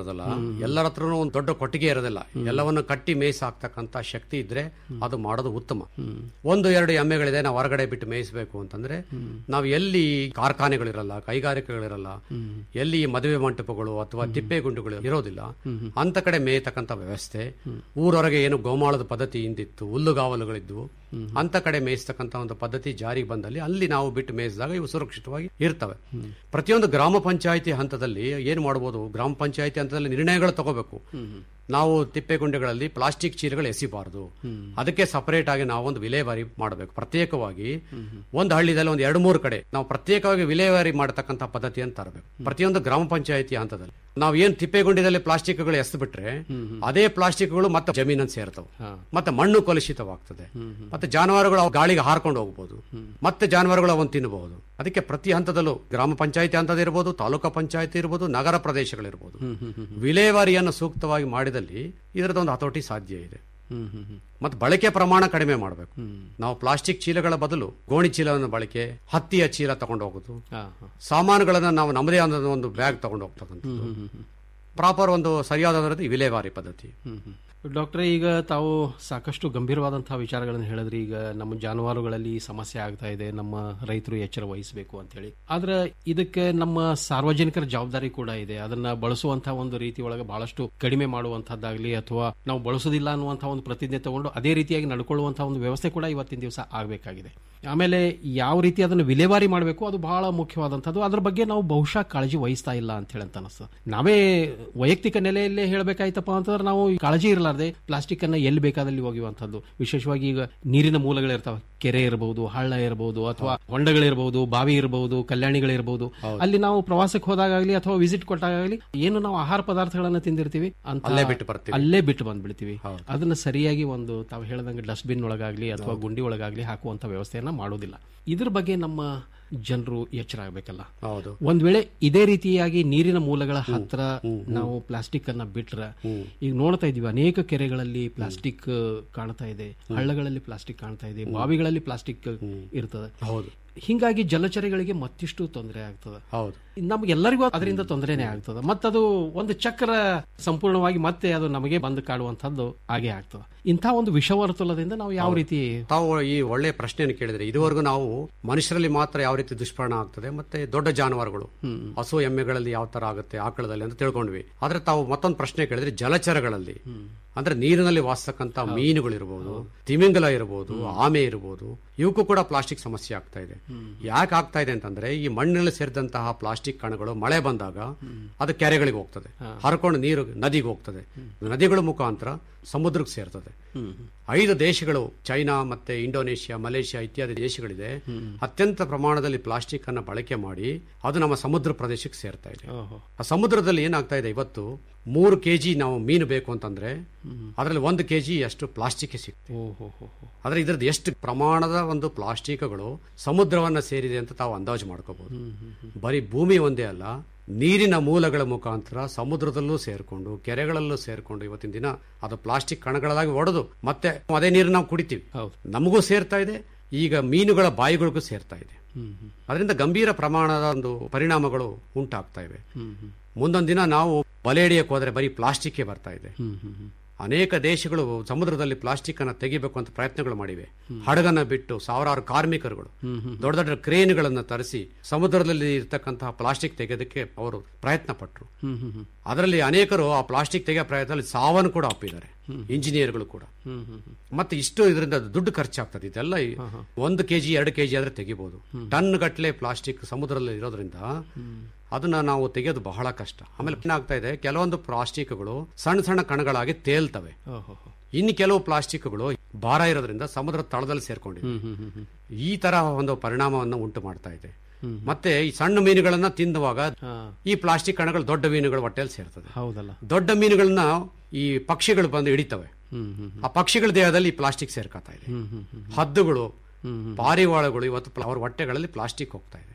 ಇರೋದಲ್ಲ ಎಲ್ಲರ ಹತ್ರನೂ ಒಂದು ದೊಡ್ಡ ಕೊಟ್ಟಿಗೆ ಇರೋದಿಲ್ಲ ಎಲ್ಲವನ್ನು ಕಟ್ಟಿ ಮೇಯ್ಸ್ ಹಾಕ್ತಕ್ಕಂತ ಶಕ್ತಿ ಇದ್ರೆ ಅದು ಮಾಡೋದು ಉತ್ತಮ ಒಂದು ಎರಡು ಎಮ್ಮೆಗಳಿದೆ ನಾವು ಹೊರಗಡೆ ಬಿಟ್ಟು ಮೇಯಿಸಬೇಕು ಅಂತಂದ್ರೆ ನಾವು ಎಲ್ಲಿ ಕಾರ್ಖಾನೆಗಳಿರಲ್ಲ ಕೈಗಾರಿಕೆಗಳಿರಲ್ಲ ಎಲ್ಲಿ ಮದುವೆ ಮಂಟಪಗಳು ಅಥವಾ ತಿಪ್ಪೆ ಗುಂಡುಗಳು ಇರೋದಿಲ್ಲ ಅಂತ ಕಡೆ ಮೇಯತಕ್ಕಂತ ವ್ಯವಸ್ಥೆ ಊರೊಳಗೆ ಏನು ಗೋಮಾಳದ ಪದ್ಧತಿ ಹಿಂದಿತ್ತು ಹುಲ್ಲುಗಾವಲುಗಳಿದ್ವು ಅಂತ ಕಡೆ ಮೇಯಿಸ್ತಕ್ಕಂತ ಒಂದು ಪದ್ಧತಿ ಜಾರಿಗೆ ಬಂದಲ್ಲಿ ಅಲ್ಲಿ ನಾವು ಬಿಟ್ಟು ಮೇಯಿಸಿದಾಗ ಇವು ಸುರಕ್ಷಿತವಾಗಿ ಇರ್ತವೆ ಪ್ರತಿಯೊಂದು ಗ್ರಾಮ ಪಂಚಾಯಿತಿ ಹಂತದಲ್ಲಿ ಏನು ಮಾಡಬಹುದು ಗ್ರಾಮ ಪಂಚಾಯಿತಿ ಹಂತದಲ್ಲಿ ನಿರ್ಣಯಗಳು ತಗೋಬೇಕು ನಾವು ತಿಪ್ಪೆಗುಂಡೆಗಳಲ್ಲಿ ಪ್ಲಾಸ್ಟಿಕ್ ಚೀಲಗಳು ಎಸಿಬಾರದು ಅದಕ್ಕೆ ಸಪರೇಟ್ ಆಗಿ ನಾವು ಒಂದು ವಿಲೇವಾರಿ ಮಾಡಬೇಕು ಪ್ರತ್ಯೇಕವಾಗಿ ಒಂದು ಹಳ್ಳಿದಲ್ಲಿ ಒಂದು ಎರಡು ಮೂರು ಕಡೆ ನಾವು ಪ್ರತ್ಯೇಕವಾಗಿ ವಿಲೇವಾರಿ ಮಾಡತಕ್ಕಂಥ ಪದ್ಧತಿಯನ್ನು ತರಬೇಕು ಪ್ರತಿಯೊಂದು ಗ್ರಾಮ ಪಂಚಾಯಿತಿ ಹಂತದಲ್ಲಿ ನಾವು ಏನ್ ತಿಪ್ಪೆಗುಂಡಿದಲ್ಲಿ ಪ್ಲಾಸ್ಟಿಕ್ಗಳು ಎಸ್ ಬಿಟ್ರೆ ಅದೇ ಪ್ಲಾಸ್ಟಿಕ್ಗಳು ಮತ್ತೆ ಜಮೀನನ್ನು ಸೇರ್ತವೆ ಮತ್ತೆ ಮಣ್ಣು ಕಲುಷಿತವಾಗ್ತದೆ ಮತ್ತೆ ಜಾನುವಾರುಗಳು ಅವು ಗಾಳಿಗೆ ಹಾರ್ಕೊಂಡು ಹೋಗ್ಬೋದು ಮತ್ತೆ ಜಾನುವಾರುಗಳು ಅವನ್ನ ತಿನ್ನಬಹುದು ಅದಕ್ಕೆ ಪ್ರತಿ ಹಂತದಲ್ಲೂ ಗ್ರಾಮ ಪಂಚಾಯಿತಿ ಹಂತದ ಇರ್ಬೋದು ತಾಲೂಕಾ ಪಂಚಾಯಿತಿ ಇರ್ಬೋದು ನಗರ ಪ್ರದೇಶಗಳಿರ್ಬೋದು ವಿಲೇವಾರಿಯನ್ನು ಸೂಕ್ತವಾಗಿ ಮಾಡಿದಲ್ಲಿ ಇದರದೊಂದು ಹತೋಟಿ ಸಾಧ್ಯ ಇದೆ ಮತ್ತೆ ಬಳಕೆ ಪ್ರಮಾಣ ಕಡಿಮೆ ಮಾಡಬೇಕು ನಾವು ಪ್ಲಾಸ್ಟಿಕ್ ಚೀಲಗಳ ಬದಲು ಗೋಣಿ ಚೀಲವನ್ನು ಬಳಕೆ ಹತ್ತಿಯ ಚೀಲ ತಗೊಂಡು ಹೋಗೋದು ಸಾಮಾನುಗಳನ್ನ ನಾವು ನಮ್ಮದೇ ಆದ ಒಂದು ಬ್ಯಾಗ್ ತಗೊಂಡು ಹೋಗ್ತಕ್ಕಂಥದ್ದು ಪ್ರಾಪರ್ ಒಂದು ಸರಿಯಾದ ವಿಲೇವಾರಿ ಪದ್ಧತಿ ಡಾಕ್ಟ್ರೆ ಈಗ ತಾವು ಸಾಕಷ್ಟು ಗಂಭೀರವಾದಂತಹ ವಿಚಾರಗಳನ್ನು ಹೇಳಿದ್ರಿ ಈಗ ನಮ್ಮ ಜಾನುವಾರುಗಳಲ್ಲಿ ಸಮಸ್ಯೆ ಆಗ್ತಾ ಇದೆ ನಮ್ಮ ರೈತರು ಎಚ್ಚರ ವಹಿಸಬೇಕು ಅಂತ ಹೇಳಿ ಆದ್ರೆ ಇದಕ್ಕೆ ನಮ್ಮ ಸಾರ್ವಜನಿಕರ ಜವಾಬ್ದಾರಿ ಕೂಡ ಇದೆ ಅದನ್ನ ಬಳಸುವಂತಹ ಒಂದು ರೀತಿ ಒಳಗೆ ಬಹಳಷ್ಟು ಕಡಿಮೆ ಮಾಡುವಂತಹದ್ದಾಗ್ಲಿ ಅಥವಾ ನಾವು ಬಳಸೋದಿಲ್ಲ ಅನ್ನುವಂತಹ ಒಂದು ಪ್ರತಿಜ್ಞೆ ತಗೊಂಡು ಅದೇ ರೀತಿಯಾಗಿ ನಡ್ಕೊಳ್ಳುವಂತಹ ಒಂದು ವ್ಯವಸ್ಥೆ ಕೂಡ ಇವತ್ತಿನ ದಿವಸ ಆಗಬೇಕಾಗಿದೆ ಆಮೇಲೆ ಯಾವ ರೀತಿ ಅದನ್ನು ವಿಲೇವಾರಿ ಮಾಡಬೇಕು ಅದು ಬಹಳ ಮುಖ್ಯವಾದಂಥದ್ದು ಅದ್ರ ಬಗ್ಗೆ ನಾವು ಬಹುಶಃ ಕಾಳಜಿ ವಹಿಸ್ತಾ ಇಲ್ಲ ಅಂತ ಹೇಳಿ ಅಂತ ಅನಿಸ್ತದೆ ನಾವೇ ವೈಯಕ್ತಿಕ ನೆಲೆಯಲ್ಲೇ ಹೇಳಬೇಕಾಯ್ತಪ್ಪ ಅಂತಂದ್ರೆ ನಾವು ಕಾಳಜಿ ಇರಲಾರ್ದೆ ಪ್ಲಾಸ್ಟಿಕ್ ಅನ್ನ ಎಲ್ಲಿ ಬೇಕಾದಲ್ಲಿ ಒಗೆಯುವಂಥದ್ದು ವಿಶೇಷವಾಗಿ ಈಗ ನೀರಿನ ಮೂಲಗಳಿರ್ತಾವೆ ಕೆರೆ ಇರಬಹುದು ಹಳ್ಳ ಇರಬಹುದು ಅಥವಾ ಹೊಂಡಗಳಿರಬಹುದು ಬಾವಿ ಇರಬಹುದು ಕಲ್ಯಾಣಿಗಳಿರಬಹುದು ಅಲ್ಲಿ ನಾವು ಪ್ರವಾಸಕ್ಕೆ ಹೋದಾಗಲಿ ಅಥವಾ ವಿಸಿಟ್ ಕೊಟ್ಟಾಗಲಿ ಏನು ನಾವು ಆಹಾರ ಪದಾರ್ಥಗಳನ್ನ ತಿಂದಿರ್ತೀವಿ ಅಂತ ಅಲ್ಲೇ ಬಿಟ್ಟು ಬರ್ತೀವಿ. ಅಲ್ಲೇ ಬಿಟ್ಟು ಬಂದ್ಬಿಡ್ತೀವಿ ಅದನ್ನ ಸರಿಯಾಗಿ ಒಂದು ತಾವು ಹೇಳ್ದಂಗೆ ಡಸ್ಟ್ಬಿನ್ ಒಳಗಾಗ್ಲಿ ಅಥವಾ ಗುಂಡಿ ಒಳಗಾಗ್ಲಿ ಹಾಕುವಂತ ವ್ಯವಸ್ಥೆಯನ್ನ ಮಾಡೋದಿಲ್ಲ ಇದ್ರ ಬಗ್ಗೆ ನಮ್ಮ ಜನರು ಎಚ್ಚರ ಆಗ್ಬೇಕಲ್ಲ ಹೌದು ಒಂದ್ ವೇಳೆ ಇದೇ ರೀತಿಯಾಗಿ ನೀರಿನ ಮೂಲಗಳ ಹತ್ರ ನಾವು ಪ್ಲಾಸ್ಟಿಕ್ ಅನ್ನ ಬಿಟ್ರೆ ಈಗ ನೋಡ್ತಾ ಇದೀವಿ ಅನೇಕ ಕೆರೆಗಳಲ್ಲಿ ಪ್ಲಾಸ್ಟಿಕ್ ಕಾಣ್ತಾ ಇದೆ ಹಳ್ಳಗಳಲ್ಲಿ ಪ್ಲಾಸ್ಟಿಕ್ ಕಾಣ್ತಾ ಇದೆ ಬಾವಿಗಳಲ್ಲಿ ಪ್ಲಾಸ್ಟಿಕ್ ಇರ್ತದೆ ಹೌದು ಹಿಂಗಾಗಿ ಜಲಚರಿಗಳಿಗೆ ಮತ್ತಿಷ್ಟು ತೊಂದರೆ ಆಗ್ತದೆ ಹೌದು ನಮ್ಗೆಲ್ಲರಿಗೂ ಅದರಿಂದ ತೊಂದರೆನೇ ಆಗ್ತದೆ ಮತ್ತದು ಒಂದು ಚಕ್ರ ಸಂಪೂರ್ಣವಾಗಿ ಮತ್ತೆ ಅದು ನಮಗೆ ಬಂದು ಕಾಡುವಂತದ್ದು ಹಾಗೆ ಆಗ್ತದೆ ಇಂಥ ಒಂದು ವಿಷವರ್ತುಲದಿಂದ ನಾವು ಯಾವ ರೀತಿ ತಾವು ಈ ಒಳ್ಳೆ ಪ್ರಶ್ನೆಯನ್ನು ಕೇಳಿದ್ರೆ ಇದುವರೆಗೂ ನಾವು ಮನುಷ್ಯರಲ್ಲಿ ಮಾತ್ರ ಯಾವ ರೀತಿ ದುಷ್ಪರಿಣಾಮ ಆಗ್ತದೆ ಮತ್ತೆ ದೊಡ್ಡ ಜಾನುವಾರುಗಳು ಹಸು ಎಮ್ಮೆಗಳಲ್ಲಿ ಯಾವ ತರ ಆಗುತ್ತೆ ಆಕಳದಲ್ಲಿ ಅಂತ ತಿಳ್ಕೊಂಡ್ವಿ ಆದ್ರೆ ತಾವು ಮತ್ತೊಂದು ಪ್ರಶ್ನೆ ಕೇಳಿದ್ರೆ ಜಲಚರಗಳಲ್ಲಿ ಅಂದ್ರೆ ನೀರಿನಲ್ಲಿ ವಾಸಿಸಕ್ಕಂತ ಮೀನುಗಳಿರ್ಬೋದು ತಿಮಿಂಗಲ ಇರಬಹುದು ಆಮೆ ಇರಬಹುದು ಇವಕ್ಕೂ ಕೂಡ ಪ್ಲಾಸ್ಟಿಕ್ ಸಮಸ್ಯೆ ಆಗ್ತಾ ಇದೆ ಯಾಕೆ ಆಗ್ತಾ ಇದೆ ಅಂತಂದ್ರೆ ಈ ಮಣ್ಣಿನಲ್ಲಿ ಸೇರಿದಂತಹ ಪ್ಲಾಸ್ಟಿಕ್ ಕಣಗಳು ಮಳೆ ಬಂದಾಗ ಅದು ಕೆರೆಗಳಿಗೆ ಹೋಗ್ತದೆ ಹರ್ಕೊಂಡು ನೀರು ನದಿಗೆ ಹೋಗ್ತದೆ ನದಿಗಳ ಮುಖಾಂತರ ಸಮುದ್ರಕ್ಕೆ ಸೇರ್ತದೆ ಐದು ದೇಶಗಳು ಚೈನಾ ಮತ್ತೆ ಇಂಡೋನೇಷ್ಯಾ ಮಲೇಷ್ಯಾ ಇತ್ಯಾದಿ ದೇಶಗಳಿದೆ ಅತ್ಯಂತ ಪ್ರಮಾಣದಲ್ಲಿ ಪ್ಲಾಸ್ಟಿಕ್ ಅನ್ನ ಬಳಕೆ ಮಾಡಿ ಅದು ನಮ್ಮ ಸಮುದ್ರ ಪ್ರದೇಶಕ್ಕೆ ಸೇರ್ತಾ ಇದೆ ಆ ಸಮುದ್ರದಲ್ಲಿ ಏನಾಗ್ತಾ ಇದೆ ಇವತ್ತು ಮೂರು ಕೆಜಿ ನಾವು ಮೀನು ಬೇಕು ಅಂತಂದ್ರೆ ಅದರಲ್ಲಿ ಒಂದು ಕೆಜಿ ಅಷ್ಟು ಪ್ಲಾಸ್ಟಿಕ್ ಸಿಗ್ತದೆ ಆದ್ರೆ ಇದ್ರದ್ದು ಎಷ್ಟು ಪ್ರಮಾಣದ ಒಂದು ಪ್ಲಾಸ್ಟಿಕ್ಗಳು ಸಮುದ್ರವನ್ನ ಸೇರಿದೆ ಅಂತ ತಾವು ಅಂದಾಜು ಮಾಡ್ಕೋಬಹುದು ಬರೀ ಭೂಮಿ ಒಂದೇ ಅಲ್ಲ ನೀರಿನ ಮೂಲಗಳ ಮುಖಾಂತರ ಸಮುದ್ರದಲ್ಲೂ ಸೇರ್ಕೊಂಡು ಕೆರೆಗಳಲ್ಲೂ ಸೇರ್ಕೊಂಡು ಇವತ್ತಿನ ದಿನ ಅದು ಪ್ಲಾಸ್ಟಿಕ್ ಕಣಗಳಾಗಿ ಒಡೆದು ಮತ್ತೆ ಅದೇ ನೀರು ನಾವು ಕುಡಿತೀವಿ ನಮಗೂ ಸೇರ್ತಾ ಇದೆ ಈಗ ಮೀನುಗಳ ಬಾಯಿಗಳಿಗೂ ಸೇರ್ತಾ ಇದೆ ಅದರಿಂದ ಗಂಭೀರ ಪ್ರಮಾಣದ ಒಂದು ಪರಿಣಾಮಗಳು ಉಂಟಾಗ್ತಾ ಇವೆ ಮುಂದೊಂದು ದಿನ ನಾವು ಬಲೆ ಹಿಡಿಯಕ್ಕೆ ಹೋದ್ರೆ ಬರೀ ಪ್ಲಾಸ್ಟಿಕ್ ಬರ್ತಾ ಇದೆ ಅನೇಕ ದೇಶಗಳು ಸಮುದ್ರದಲ್ಲಿ ಪ್ಲಾಸ್ಟಿಕ್ ಅನ್ನ ತೆಗಿಬೇಕು ಅಂತ ಪ್ರಯತ್ನಗಳು ಮಾಡಿವೆ ಹಡಗನ್ನ ಬಿಟ್ಟು ಸಾವಿರಾರು ಕಾರ್ಮಿಕರುಗಳು ದೊಡ್ಡ ದೊಡ್ಡ ಕ್ರೇನ್ಗಳನ್ನ ತರಿಸಿ ಸಮುದ್ರದಲ್ಲಿ ಇರ್ತಕ್ಕಂತಹ ಪ್ಲಾಸ್ಟಿಕ್ ತೆಗೆಯೋದಕ್ಕೆ ಅವರು ಪ್ರಯತ್ನ ಪಟ್ಟರು ಅದರಲ್ಲಿ ಅನೇಕರು ಆ ಪ್ಲಾಸ್ಟಿಕ್ ತೆಗೆಯೋ ಪ್ರಯತ್ನದಲ್ಲಿ ಸಾವನ್ನು ಕೂಡ ಒಪ್ಪಿದ್ದಾರೆ ಇಂಜಿನಿಯರ್ಗಳು ಕೂಡ ಮತ್ತೆ ಇಷ್ಟು ಇದರಿಂದ ದುಡ್ಡು ಖರ್ಚಾಗ್ತದೆ ಇದೆಲ್ಲ ಈ ಒಂದು ಕೆಜಿ ಎರಡು ಕೆಜಿ ಆದ್ರೆ ತೆಗಿಬಹುದು ಟನ್ ಗಟ್ಟಲೆ ಪ್ಲಾಸ್ಟಿಕ್ ಸಮುದ್ರದಲ್ಲಿ ಇರೋದ್ರಿಂದ ಅದನ್ನ ನಾವು ತೆಗೆಯೋದು ಬಹಳ ಕಷ್ಟ ಆಮೇಲೆ ಏನಾಗ್ತಾ ಇದೆ ಕೆಲವೊಂದು ಪ್ಲಾಸ್ಟಿಕ್ಗಳು ಸಣ್ಣ ಸಣ್ಣ ಕಣಗಳಾಗಿ ತೇಲ್ತವೆ ಇನ್ನು ಕೆಲವು ಪ್ಲಾಸ್ಟಿಕ್ಗಳು ಭಾರ ಇರೋದ್ರಿಂದ ಸಮುದ್ರ ತಳದಲ್ಲಿ ಸೇರ್ಕೊಂಡಿವೆ ಈ ತರ ಒಂದು ಪರಿಣಾಮವನ್ನು ಉಂಟು ಮಾಡ್ತಾ ಇದೆ ಮತ್ತೆ ಈ ಸಣ್ಣ ಮೀನುಗಳನ್ನ ತಿನ್ನುವಾಗ ಈ ಪ್ಲಾಸ್ಟಿಕ್ ಕಣಗಳು ದೊಡ್ಡ ಮೀನುಗಳು ಹೊಟ್ಟೆಯಲ್ಲಿ ಸೇರ್ತದೆ ಹೌದಲ್ಲ ದೊಡ್ಡ ಮೀನುಗಳನ್ನ ಈ ಪಕ್ಷಿಗಳು ಬಂದು ಹಿಡಿತವೆ ಆ ಪಕ್ಷಿಗಳ ದೇಹದಲ್ಲಿ ಪ್ಲಾಸ್ಟಿಕ್ ಸೇರ್ಕೊತಾ ಇದೆ ಹದ್ದುಗಳು ಪಾರಿವಾಳಗಳು ಇವತ್ತು ಪ್ಲ- ಅವ್ರ ಹೊಟ್ಟೆಗಳಲ್ಲಿ ಪ್ಲಾಸ್ಟಿಕ್ ಹೋಗ್ತಾ ಇದೆ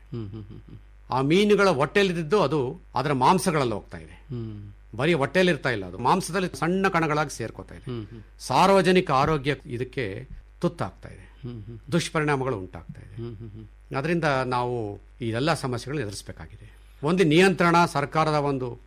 ಆ ಮೀನುಗಳ ಹೊಟ್ಟೆಲಿದ್ದು ಅದು ಅದರ ಮಾಂಸಗಳಲ್ಲಿ ಹೋಗ್ತಾ ಇದೆ ಬರೀ ಹೊಟ್ಟೆಲಿ ಇರ್ತಾ ಇಲ್ಲ ಅದು ಮಾಂಸದಲ್ಲಿ ಸಣ್ಣ ಕಣಗಳಾಗಿ ಸೇರ್ಕೋತಾ ಇದೆ ಸಾರ್ವಜನಿಕ ಆರೋಗ್ಯ ಇದಕ್ಕೆ ತುತ್ತಾಗ್ತಾ ಇದೆ ದುಷ್ಪರಿಣಾಮಗಳು ಉಂಟಾಗ್ತಾ ಇದೆ ಅದರಿಂದ ನಾವು ಇದೆಲ್ಲ ಸಮಸ್ಯೆಗಳನ್ನು ಎದುರಿಸಬೇಕಾಗಿದೆ ಒಂದು ನಿಯಂತ್ರಣ ಸರ್ಕಾರದ ಒಂದು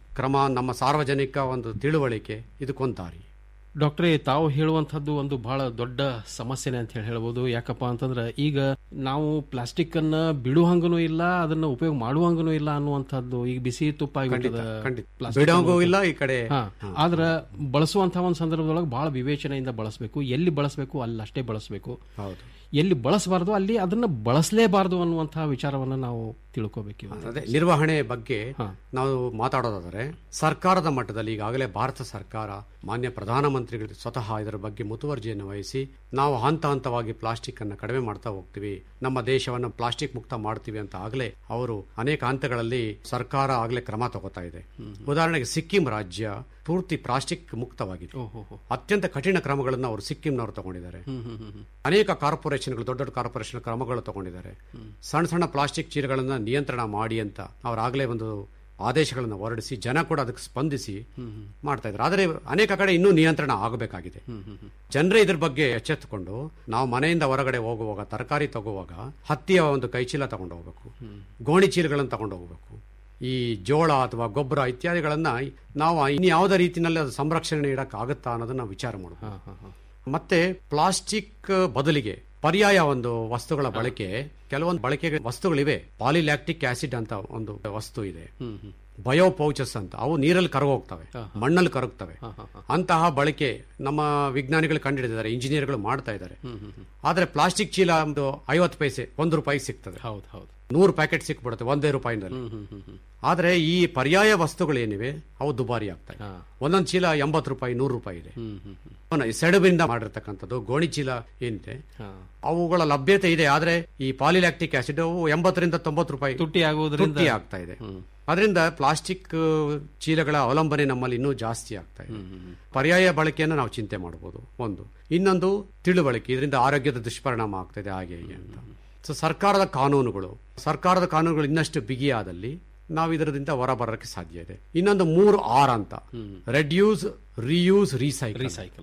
ಕ್ರಮ ನಮ್ಮ ಸಾರ್ವಜನಿಕ ಒಂದು ತಿಳುವಳಿಕೆ ಇದಕ್ಕೊಂದು ದಾರಿ ಡಾಕ್ಟ್ರೇ ತಾವು ಹೇಳುವಂಥದ್ದು ಒಂದು ಬಹಳ ದೊಡ್ಡ ಸಮಸ್ಯೆನೆ ಅಂತ ಹೇಳಿ ಹೇಳ್ಬೋದು ಯಾಕಪ್ಪ ಅಂತಂದ್ರೆ ಈಗ ನಾವು ಪ್ಲಾಸ್ಟಿಕ್ ಅನ್ನ ಬಿಡುವಂಗನೂ ಇಲ್ಲ ಅದನ್ನ ಉಪಯೋಗ ಮಾಡುವಂಗನೂ ಇಲ್ಲ ಅನ್ನುವಂಥದ್ದು ಈಗ ಬಿಸಿ ತುಪ್ಪ ಆಗಿಬಿಟ್ಟದ ಖಂಡಿತ, ಖಂಡಿತ. plastic ಬಿಡೋಂಗೂ ಅನ್ನು- ಇಲ್ಲ, ಈ ಕಡೆ- ಹಾ. ಆದ್ರ ಬಳಸುವಂತಹ ಒಂದು ಸಂದರ್ಭದೊಳಗೆ ಬಹಳ ವಿವೇಚನೆಯಿಂದ ಬಳಸಬೇಕು ಎಲ್ಲಿ ಬಳಸಬೇಕು ಅಲ್ಲಿ ಅಷ್ಟೇ ಬಳಸಬೇಕು ಹೌದು ಎಲ್ಲಿ ಬಳಸಬಾರ್ದು ಅಲ್ಲಿ ಅದನ್ನ ಬಳಸಲೇಬಾರದು ಅನ್ನುವಂತಹ ವಿಚಾರವನ್ನ ನಾವು ತಿಳ್ಕೋಬೇಕು ಇವತ್ತು. ಅದೇ ನಿರ್ವಹಣೆ ಬಗ್ಗೆ ನಾವು ಮಾತಾಡೋದಾದರೆ ಸರ್ಕಾರದ ಮಟ್ಟದಲ್ಲಿ ಈಗಾಗಲೇ ಭಾರತ ಸರ್ಕಾರ ಮಾನ್ಯ ಪ್ರಧಾನಮಂತ್ರಿಗಳು ಸ್ವತಃ ಇದರ ಬಗ್ಗೆ ಮುತುವರ್ಜಿಯನ್ನು ವಹಿಸಿ ನಾವು ಹಂತ ಹಂತವಾಗಿ ಪ್ಲಾಸ್ಟಿಕ್ ಅನ್ನು ಕಡಿಮೆ ಮಾಡ್ತಾ ಹೋಗ್ತೀವಿ ನಮ್ಮ ದೇಶವನ್ನು ಪ್ಲಾಸ್ಟಿಕ್ ಮುಕ್ತ ಮಾಡ್ತೀವಿ ಅಂತ ಆಗಲೇ ಅವರು ಅನೇಕ ಹಂತಗಳಲ್ಲಿ ಸರ್ಕಾರ ಆಗಲೇ ಕ್ರಮ ತಗೋತಾ ಇದೆ ಉದಾಹರಣೆಗೆ ಸಿಕ್ಕಿಂ ರಾಜ್ಯ ಪೂರ್ತಿ ಪ್ಲಾಸ್ಟಿಕ್ ಮುಕ್ತವಾಗಿದೆ ಅತ್ಯಂತ ಕಠಿಣ ಕ್ರಮಗಳನ್ನು ಅವರು ಸಿಕ್ಕಿಂನವರು ತಗೊಂಡಿದ್ದಾರೆ ಹ್ಮ್, ಹ್ಮ್, ಹ್ಮ್, ಹ್ಮ್. ಅನೇಕ ಕಾರ್ಪೊರೇಷನ್ಗಳು ದೊಡ್ಡ ದೊಡ್ಡ ಕಾರ್ಪೊರೇಷನ್ ಕ್ರಮಗಳು ತಗೊಂಡಿದ್ದಾರೆ ಸಣ್ಣ ಸಣ್ಣ ಪ್ಲಾಸ್ಟಿಕ್ ಚೀಲಗಳನ್ನು ನಿಯಂತ್ರಣ ಮಾಡಿ ಅಂತ ಅವರಾಗಲೇ ಒಂದು ಆದೇಶಗಳನ್ನು ಹೊರಡಿಸಿ ಜನ ಕೂಡ ಅದಕ್ಕೆ ಸ್ಪಂದಿಸಿ ಮಾಡ್ತಾ ಇದ್ದಾರೆ ಆದರೆ ಅನೇಕ ಕಡೆ ಇನ್ನೂ ನಿಯಂತ್ರಣ ಆಗಬೇಕಾಗಿದೆ ಜನರೇ ಇದ್ರ ಬಗ್ಗೆ ಎಚ್ಚೆತ್ತುಕೊಂಡು ನಾವು ಮನೆಯಿಂದ ಹೊರಗಡೆ ಹೋಗುವಾಗ ತರಕಾರಿ ತಗೋವಾಗ ಹತ್ತಿಯ ಒಂದು ಕೈಚೀಲ ತಗೊಂಡು ಹೋಗ್ಬೇಕು ಗೋಣಿ ಚೀಲಗಳನ್ನು ತಗೊಂಡು ಹೋಗ್ಬೇಕು ಈ ಜೋಳ ಅಥವಾ ಗೊಬ್ಬರ ಇತ್ಯಾದಿಗಳನ್ನ ನಾವು ಇನ್ಯಾವುದೇ ರೀತಿಯಲ್ಲಿ ಅದು ಸಂರಕ್ಷಣೆ ಇಡಕ್ಕಾಗತ್ತಾ ಅನ್ನೋದನ್ನ ವಿಚಾರ ಮಾಡಬೇಕು ಮತ್ತೆ ಪ್ಲಾಸ್ಟಿಕ್ ಬದಲಿಗೆ ಪರ್ಯಾಯ ಒಂದು ವಸ್ತುಗಳ ಬಳಕೆ ಕೆಲವೊಂದು ಬಳಕೆ ವಸ್ತುಗಳಿವೆ ಪಾಲಿಲ್ಯಾಕ್ಟಿಕ್ ಆಸಿಡ್ ಅಂತ ಒಂದು ವಸ್ತು ಇದೆ ಬಯೋ ಪೌಚಸ್ ಅಂತ ಅವು ನೀರಲ್ಲಿ ಕರಗೋಗ್ತವೆ ಮಣ್ಣಲ್ಲಿ ಕರಗ್ತವೆ ಅಂತಹ ಬಳಕೆ ನಮ್ಮ ವಿಜ್ಞಾನಿಗಳು ಕಂಡುಹಿಡಿದಿದ್ದಾರೆ ಇಂಜಿನಿಯರ್ಗಳು ಮಾಡ್ತಾ ಇದ್ದಾರೆ ಆದ್ರೆ ಪ್ಲಾಸ್ಟಿಕ್ ಚೀಲ ಒಂದು ಐವತ್ತು ಪೈಸೆ ಒಂದು ರೂಪಾಯಿ ಸಿಗ್ತದೆ ಹೌದು ಹೌದು ನೂರು ಪ್ಯಾಕೆಟ್ ಸಿಕ್ಬಿಡುತ್ತೆ ಒಂದೇ ರೂಪಾಯಿನಲ್ಲಿ ಆದ್ರೆ ಈ ಪರ್ಯಾಯ ವಸ್ತುಗಳೇನಿವೆ ಅವು ದುಬಾರಿ ಆಗ್ತವೆ ಒಂದೊಂದು ಚೀಲ ಎಂಬತ್ತು ರೂಪಾಯಿ ನೂರು ರೂಪಾಯಿ ಇದೆ ಅವನ ಈ ಸೆಣಬಿನಿಂದ ಮಾಡಿರ್ತಕ್ಕಂಥದ್ದು ಗೋಣಿ ಚೀಲ ಏನಿದೆ ಅವುಗಳ ಲಭ್ಯತೆ ಇದೆ ಆದ್ರೆ ಈ ಪಾಲಿಲ್ಯಾಕ್ಟಿಕ್ ಆಸಿಡ್ ಅವು ಎಂಬತ್ತರಿಂದ ತೊಂಬತ್ತು ರೂಪಾಯಿ ತುಟ್ಟಿ ಆಗುವುದರಿಂದ- ತುಟ್ಟಿ ಆಗ್ತಾ ಇದೆ ಅದರಿಂದ ಪ್ಲಾಸ್ಟಿಕ್ ಚೀಲಗಳ ಅವಲಂಬನೆ ನಮ್ಮಲ್ಲಿ ಇನ್ನೂ ಜಾಸ್ತಿ ಆಗ್ತಾ ಇದೆ ಪರ್ಯಾಯ ಬಳಕೆಯನ್ನು ನಾವು ಚಿಂತೆ ಮಾಡಬಹುದು ಒಂದು ಇನ್ನೊಂದು ತಿಳುವಳಿಕೆ ಇದರಿಂದ ಆರೋಗ್ಯದ ದುಷ್ಪರಿಣಾಮ ಆಗ್ತದೆ ಹಾಗೆ ಹೀಗೆ ಅಂತ ಸೊ ಸರ್ಕಾರದ ಕಾನೂನುಗಳು ಸರ್ಕಾರದ ಕಾನೂನುಗಳು ಇನ್ನಷ್ಟು ಬಿಗಿಯಾದಲ್ಲಿ ನಾವು ಇದರಿಂದ ಹೊರಬರೋಕ್ಕೆ ಸಾಧ್ಯ ಇದೆ ಇನ್ನೊಂದು ಮೂರು ಆರ್ ಅಂತ reduce reuse recycle recycle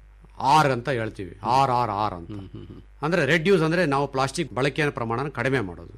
R ಅಂತ ಹೇಳ್ತೀವಿ ಆರ್ ಆರ್ ಆರ್ ಅಂತ ಅಂದ್ರೆ ರೆಡ್ಯೂಸ್ ಅಂದ್ರೆ ನಾವು ಪ್ಲಾಸ್ಟಿಕ್ ಬಳಕೆಯ ಪ್ರಮಾಣ ಕಡಿಮೆ ಮಾಡೋದು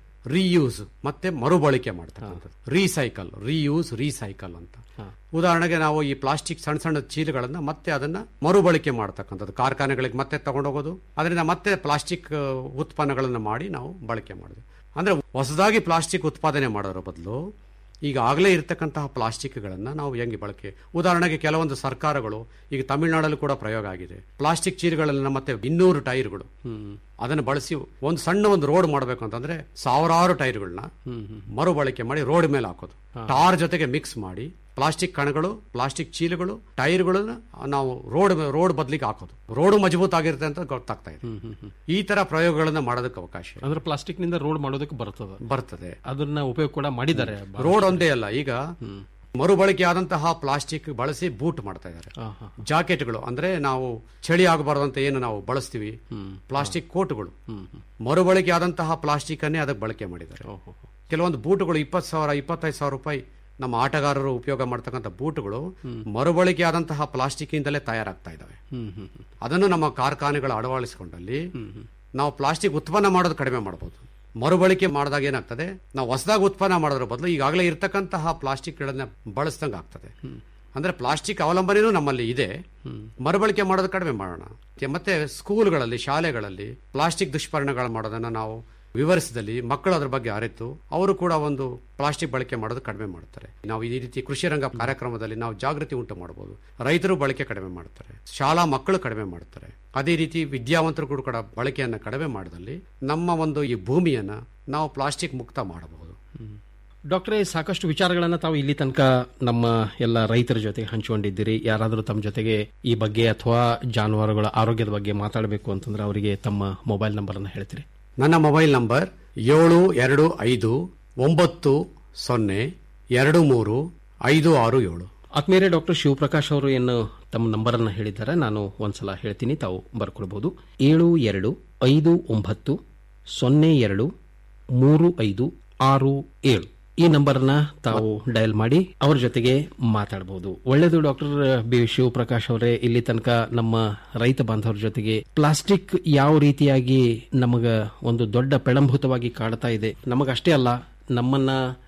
ರೀಯೂಸ್ ಮತ್ತೆ ಮರುಬಳಕೆ ಮಾಡ್ತಕ್ಕಂಥದ್ದು ರೀಸೈಕಲ್ ರೀಯೂಸ್ ರೀಸೈಕಲ್ ಅಂತ ಉದಾಹರಣೆಗೆ ನಾವು ಈ ಪ್ಲಾಸ್ಟಿಕ್ ಸಣ್ಣ ಸಣ್ಣ ಚೀಲಗಳನ್ನ ಮತ್ತೆ ಅದನ್ನ ಮರುಬಳಕೆ ಮಾಡ್ತಕ್ಕಂಥದ್ದು ಕಾರ್ಖಾನೆಗಳಿಗೆ ಮತ್ತೆ ತಗೊಂಡೋಗೋದು ಅದರಿಂದ ಮತ್ತೆ ಪ್ಲಾಸ್ಟಿಕ್ ಉತ್ಪನ್ನಗಳನ್ನು ಮಾಡಿ ನಾವು ಬಳಕೆ ಮಾಡೋದು ಅಂದ್ರೆ ಹೊಸದಾಗಿ ಪ್ಲಾಸ್ಟಿಕ್ ಉತ್ಪಾದನೆ ಮಾಡೋದ್ರ ಬದಲು ಈಗಾಗಲೇ ಇರತಕ್ಕಂತಹ ಪ್ಲಾಸ್ಟಿಕ್ಗಳನ್ನು ನಾವು ಹೆಂಗೆ ಬಳಕೆ ಉದಾಹರಣೆಗೆ ಕೆಲವೊಂದು ಸರ್ಕಾರಗಳು ಈಗ ತಮಿಳುನಾಡಲ್ಲೂ ಕೂಡ ಪ್ರಯೋಗ ಆಗಿದೆ ಪ್ಲಾಸ್ಟಿಕ್ ಚೀಲಗಳನ್ನ ಮತ್ತೆ ಇನ್ನೂರು ಟೈರ್ಗಳು ಅದನ್ನು ಬಳಸಿ ಒಂದು ಸಣ್ಣ ಒಂದು ರೋಡ್ ಮಾಡಬೇಕು ಅಂತಂದ್ರೆ ಸಾವಿರಾರು ಟೈರ್ಗಳನ್ನ ಮರುಬಳಕೆ ಮಾಡಿ ರೋಡ್ ಮೇಲೆ ಹಾಕೋದು ಟಾರ್ ಜೊತೆಗೆ ಮಿಕ್ಸ್ ಮಾಡಿ ಪ್ಲಾಸ್ಟಿಕ್ ಕಣಗಳು ಪ್ಲಾಸ್ಟಿಕ್ ಚೀಲಗಳು ಟೈರ್ಗಳನ್ನ ನಾವು ರೋಡ್ ರೋಡ್ ಬದಲಿಗೆ ಹಾಕೋದು ರೋಡ್ ಮಜಬೂತ್ ಆಗಿರುತ್ತೆ ಅಂತ ಗೊತ್ತಾಗ್ತಾ ಇದೆ ಈ ತರ ಪ್ರಯೋಗಗಳನ್ನ ಮಾಡೋದಕ್ಕೆ ಅವಕಾಶ ಇದೆ. ಅಂದ್ರೆ ಪ್ಲಾಸ್ಟಿಕ್ ನಿಂದ ರೋಡ್ ಮಾಡೋದಕ್ಕೆ ಬರ್ತದ ಬರ್ತದೆ ಅದನ್ನ ಉಪಯೋಗ ಕೂಡ ಮಾಡಿದ್ದಾರೆ ರೋಡ್ ಒಂದೇ ಅಲ್ಲ ಈಗ ಮರುಬಳಕೆ ಆದಂತಹ ಪ್ಲಾಸ್ಟಿಕ್ ಬಳಸಿ ಬೂಟ್ ಮಾಡ್ತಾ ಇದ್ದಾರೆ ಜಾಕೆಟ್ಗಳು ಅಂದ್ರೆ ನಾವು ಚಳಿ ಆಗಬಾರ್ದಂತ ಏನು ನಾವು ಬಳಸ್ತೀವಿ ಪ್ಲಾಸ್ಟಿಕ್ ಕೋಟ್ಗಳು ಮರುಬಳಕೆ ಆದಂತಹ ಪ್ಲಾಸ್ಟಿಕ್ ಅನ್ನೇ ಅದಕ್ಕೆ ಬಳಕೆ ಮಾಡಿದ್ದಾರೆ ಕೆಲವೊಂದು ಬೂಟುಗಳು ಇಪ್ಪತ್ತು ಸಾವಿರ ಇಪ್ಪತ್ತೈದು ಸಾವಿರ ರೂಪಾಯಿ ನಮ್ಮ ಆಟಗಾರರು ಉಪಯೋಗ ಮಾಡ್ತಕ್ಕಂಥ ಬೂಟುಗಳು ಮರುಬಳಕೆ ಆದಂತಹ ಪ್ಲಾಸ್ಟಿಕ್ ಇಂದಲೇ ತಯಾರಾಗ್ತಾ ಇದಾವೆ ಅದನ್ನು ನಮ್ಮ ಕಾರ್ಖಾನೆಗಳು ಅಳವಡಿಸಿಕೊಂಡಲ್ಲಿ ನಾವು ಪ್ಲಾಸ್ಟಿಕ್ ಉತ್ಪನ್ನ ಮಾಡೋದು ಕಡಿಮೆ ಮಾಡಬಹುದು ಮರುಬಳಕೆ ಮಾಡಿದಾಗ ಏನಾಗ್ತದೆ ನಾವು ಹೊಸದಾಗಿ ಉತ್ಪನ್ನ ಮಾಡೋದ್ರ ಬದಲು ಈಗಾಗಲೇ ಇರತಕ್ಕಂತಹ ಪ್ಲಾಸ್ಟಿಕ್ಗಳನ್ನ ಬಳಸ್ದಂಗೆ ಆಗ್ತದೆ ಅಂದ್ರೆ ಪ್ಲಾಸ್ಟಿಕ್ ಅವಲಂಬನೆನೂ ನಮ್ಮಲ್ಲಿ ಇದೆ ಮರುಬಳಕೆ ಮಾಡೋದು ಕಡಿಮೆ ಮಾಡೋಣ ಮತ್ತೆ ಸ್ಕೂಲ್ಗಳಲ್ಲಿ ಶಾಲೆಗಳಲ್ಲಿ ಪ್ಲಾಸ್ಟಿಕ್ ದುಷ್ಪರಿಣಾಮಗಳು ಮಾಡೋದನ್ನ ನಾವು ವಿವರಿಸಿದಲ್ಲಿ ಮಕ್ಕಳು ಅದ್ರ ಬಗ್ಗೆ ಅರಿತು ಅವರು ಕೂಡ ಒಂದು ಪ್ಲಾಸ್ಟಿಕ್ ಬಳಕೆ ಮಾಡೋದು ಕಡಿಮೆ ಮಾಡ್ತಾರೆ ನಾವು ಈ ರೀತಿ ಕೃಷಿ ರಂಗ ಕಾರ್ಯಕ್ರಮದಲ್ಲಿ ನಾವು ಜಾಗೃತಿ ಉಂಟು ಮಾಡಬಹುದು ರೈತರು ಬಳಕೆ ಕಡಿಮೆ ಮಾಡ್ತಾರೆ ಶಾಲಾ ಮಕ್ಕಳು ಕಡಿಮೆ ಮಾಡ್ತಾರೆ ಅದೇ ರೀತಿ ವಿದ್ಯಾವಂತರು ಕೂಡ ಬಳಕೆಯನ್ನ ಕಡಿಮೆ ಮಾಡಿದಲ್ಲಿ ನಮ್ಮ ಒಂದು ಈ ಭೂಮಿಯನ್ನ ನಾವು ಪ್ಲಾಸ್ಟಿಕ್ ಮುಕ್ತ ಮಾಡಬಹುದು ಡಾಕ್ಟ್ರೇ ಸಾಕಷ್ಟು ವಿಚಾರಗಳನ್ನ ತಾವು ಇಲ್ಲಿ ತನಕ ನಮ್ಮ ಎಲ್ಲ ರೈತರ ಜೊತೆಗೆ ಹಂಚಿಕೊಂಡಿದ್ದೀರಿ ಯಾರಾದರೂ ತಮ್ಮ ಜೊತೆಗೆ ಈ ಬಗ್ಗೆ ಅಥವಾ ಜಾನುವಾರುಗಳ ಆರೋಗ್ಯದ ಬಗ್ಗೆ ಮಾತಾಡಬೇಕು ಅಂತಂದ್ರೆ ಅವರಿಗೆ ತಮ್ಮ ಮೊಬೈಲ್ ನಂಬರ್ ಅನ್ನು ಹೇಳ್ತೀರಿ ನನ್ನ ಮೊಬೈಲ್ ನಂಬರ್ ಏಳು ಎರಡು ಐದು ಒಂಬತ್ತು ಸೊನ್ನೆ ಎರಡು ಮೂರು ಐದು ಆರು ಏಳು ಆತ್ಮೀಯರೇ ಡಾಕ್ಟರ್ ಶಿವಪ್ರಕಾಶ್ ಅವರು ಏನು ತಮ್ಮ ನಂಬರ್ ಅನ್ನು ಹೇಳಿದ್ದಾರೆ ನಾನು ಒಂದ್ಸಲ ಹೇಳ್ತೀನಿ ತಾವು ಬರ್ಕೊಳ್ಬಹುದು ಏಳು ಎರಡು ಐದು ಒಂಬತ್ತು ಸೊನ್ನೆ ಎರಡು ಮೂರು ಐದು ಆರು ಏಳು ಈ ನಂಬರ್ನ ತಾವು ಡಯಲ್ ಮಾಡಿ ಅವ್ರ ಜೊತೆಗೆ ಮಾತಾಡಬಹುದು ಒಳ್ಳೆಯದು ಡಾಕ್ಟರ್ ಬಿ ಶಿವಪ್ರಕಾಶ್ ಅವರೇ ಇಲ್ಲಿ ತನಕ ನಮ್ಮ ರೈತ ಬಾಂಧವರ ಜೊತೆಗೆ ಪ್ಲಾಸ್ಟಿಕ್ ಯಾವ ರೀತಿಯಾಗಿ ನಮಗ ಒಂದು ದೊಡ್ಡ ಪೆಳಂಭೂತವಾಗಿ ಕಾಡ್ತಾ ಇದೆ ನಮಗಷ್ಟೇ ಅಲ್ಲ ನಮ್ಮನ್ನ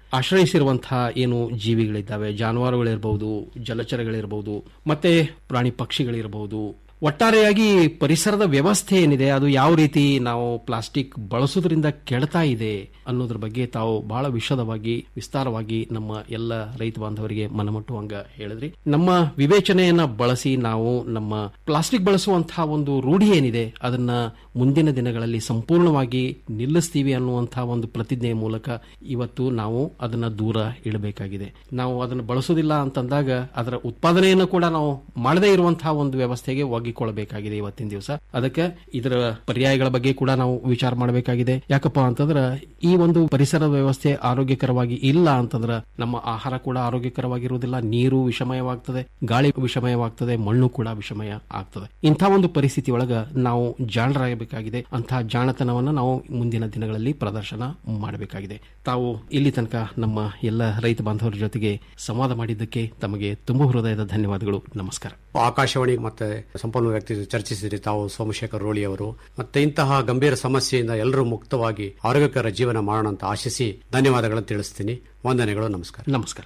ಆಶ್ರಯಿಸಿರುವಂತಹ ಏನು ಜೀವಿಗಳಿದ್ದಾವೆ ಜಾನುವಾರುಗಳಿರ್ಬಹುದು ಜಲಚರಗಳಿರ್ಬಹುದು ಮತ್ತೆ ಪ್ರಾಣಿ ಪಕ್ಷಿಗಳಿರಬಹುದು ಒಟ್ಟಾರೆಯಾಗಿ ಪರಿಸರದ ವ್ಯವಸ್ಥೆ ಏನಿದೆ ಅದು ಯಾವ ರೀತಿ ನಾವು ಪ್ಲಾಸ್ಟಿಕ್ ಬಳಸೋದ್ರಿಂದ ಕೆಡ್ತಾ ಇದೆ ಅನ್ನೋದ್ರ ಬಗ್ಗೆ ತಾವು ಬಹಳ ವಿಶದವಾಗಿ ವಿಸ್ತಾರವಾಗಿ ನಮ್ಮ ಎಲ್ಲ ರೈತ ಬಾಂಧವರಿಗೆ ಮನಮುಟ್ಟುವಂಗ ಹೇಳಿದ್ರಿ ನಮ್ಮ ವಿವೇಚನೆಯನ್ನ ಬಳಸಿ ನಾವು ನಮ್ಮ ಪ್ಲಾಸ್ಟಿಕ್ ಬಳಸುವಂತಹ ಒಂದು ರೂಢಿ ಏನಿದೆ ಅದನ್ನ ಮುಂದಿನ ದಿನಗಳಲ್ಲಿ ಸಂಪೂರ್ಣವಾಗಿ ನಿಲ್ಲಿಸ್ತೀವಿ ಅನ್ನುವಂತಹ ಒಂದು ಪ್ರತಿಜ್ಞೆಯ ಮೂಲಕ ಇವತ್ತು ನಾವು ಅದನ್ನ ದೂರ ಇಡಬೇಕಾಗಿದೆ ನಾವು ಅದನ್ನು ಬಳಸೋದಿಲ್ಲ ಅಂತಂದಾಗ ಅದರ ಉತ್ಪಾದನೆಯನ್ನು ಕೂಡ ನಾವು ಮಾಡದೇ ಇರುವಂತಹ ಒಂದು ವ್ಯವಸ್ಥೆಗೆ ಒಗ್ಗಿಕೊಳ್ಳಬೇಕಾಗಿದೆ ಇವತ್ತಿನ ದಿವಸ ಅದಕ್ಕೆ ಇದರ ಪರ್ಯಾಯಗಳ ಬಗ್ಗೆ ಕೂಡ ನಾವು ವಿಚಾರ ಮಾಡಬೇಕಾಗಿದೆ ಯಾಕಪ್ಪ ಅಂತಂದ್ರೆ ಈ ಒಂದು ಪರಿಸರ ವ್ಯವಸ್ಥೆ ಆರೋಗ್ಯಕರವಾಗಿ ಇಲ್ಲ ಅಂತಂದ್ರೆ ನಮ್ಮ ಆಹಾರ ಕೂಡ ಆರೋಗ್ಯಕರವಾಗಿರುವುದಿಲ್ಲ ನೀರು ವಿಷಮಯವಾಗ್ತದೆ ಗಾಳಿ ವಿಷಮಯವಾಗ್ತದೆ ಮಣ್ಣು ಕೂಡ ವಿಷಮಯ ಆಗ್ತದೆ ಇಂಥ ಒಂದು ಪರಿಸ್ಥಿತಿ ಒಳಗ ನಾವು ಜಾಣರಾಗಬೇಕಾಗಿದೆ ಅಂತಹ ಜಾಣತನವನ್ನು ನಾವು ಮುಂದಿನ ದಿನಗಳಲ್ಲಿ ಪ್ರದರ್ಶನ ಮಾಡಬೇಕಾಗಿದೆ ತಾವು ಇಲ್ಲಿ ತನಕ ನಮ್ಮ ಎಲ್ಲ ರೈತ ಬಾಂಧವರ ಜೊತೆಗೆ ಸಂವಾದ ಮಾಡಿದ್ದಕ್ಕೆ ತಮಗೆ ತುಂಬ ಹೃದಯದ ಧನ್ಯವಾದಗಳು ನಮಸ್ಕಾರ ಆಕಾಶವಾಣಿ ಮತ್ತೆ ಸಂಪನ್ಮೂಲ ವ್ಯಕ್ತಿ ಚರ್ಚಿಸಿದ್ರಿ ತಾವು ಸೋಮಶೇಖರ್ ರೋಳಿ ಅವರು ಮತ್ತೆ ಇಂತಹ ಗಂಭೀರ ಸಮಸ್ಯೆಯಿಂದ ಎಲ್ಲರೂ ಮುಕ್ತವಾಗಿ ಆರೋಗ್ಯಕರ ಜೀವನ ಮಾಡೋಣ ಅಂತ ಆಶಿಸಿ ಧನ್ಯವಾದಗಳನ್ನು ತಿಳಿಸ್ತೀನಿ ವಂದನೆಗಳು ನಮಸ್ಕಾರ ನಮಸ್ಕಾರ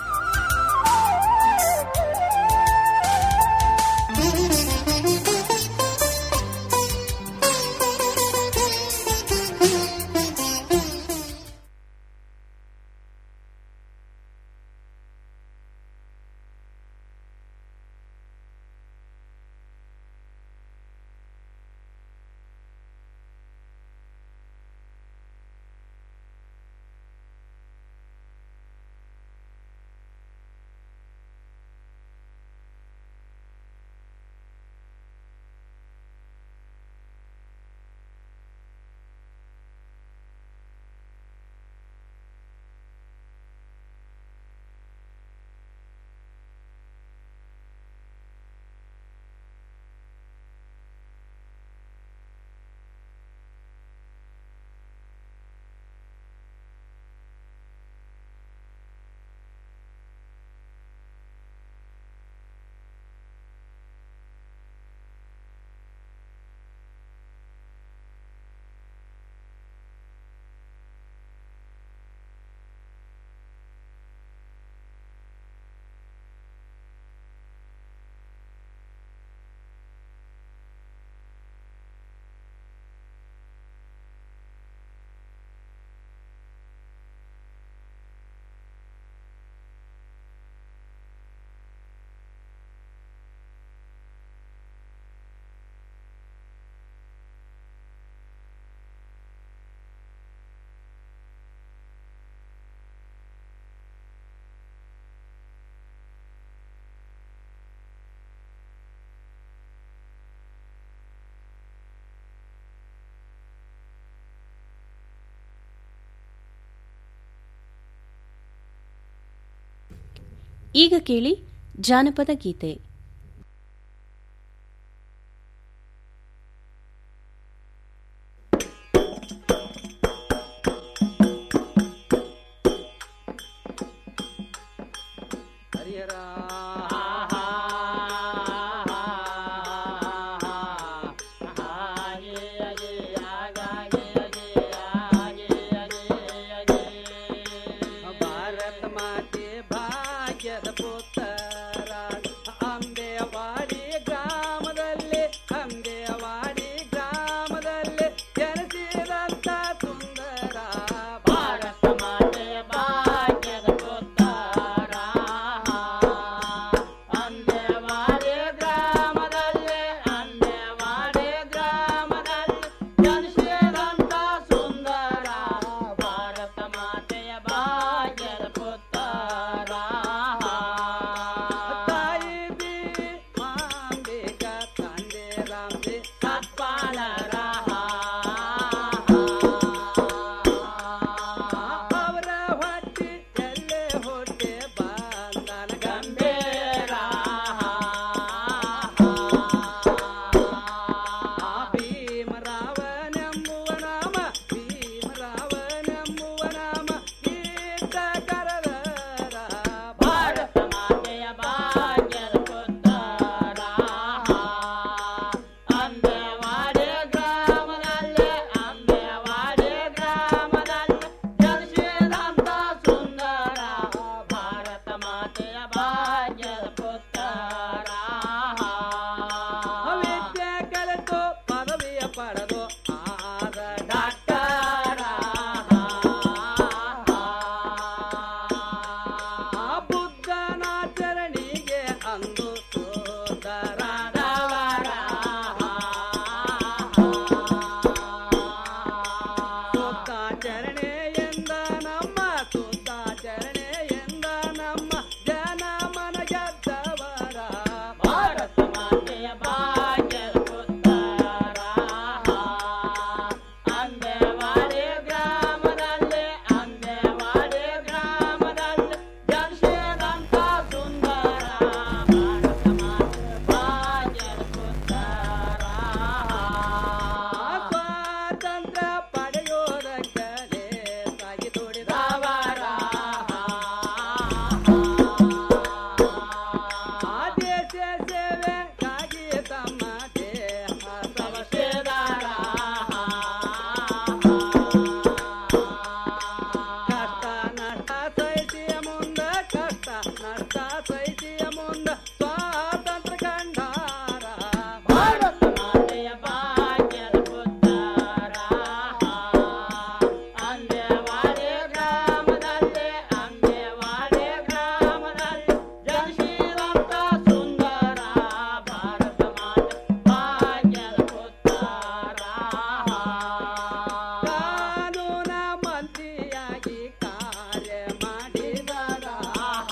ಈಗ ಕೇಳಿ ಜಾನಪದ ಗೀತೆ ಭಾರತ ಮಾತೆ ಭಾಗ್ಯದ ಪುತ್ರರಾಗ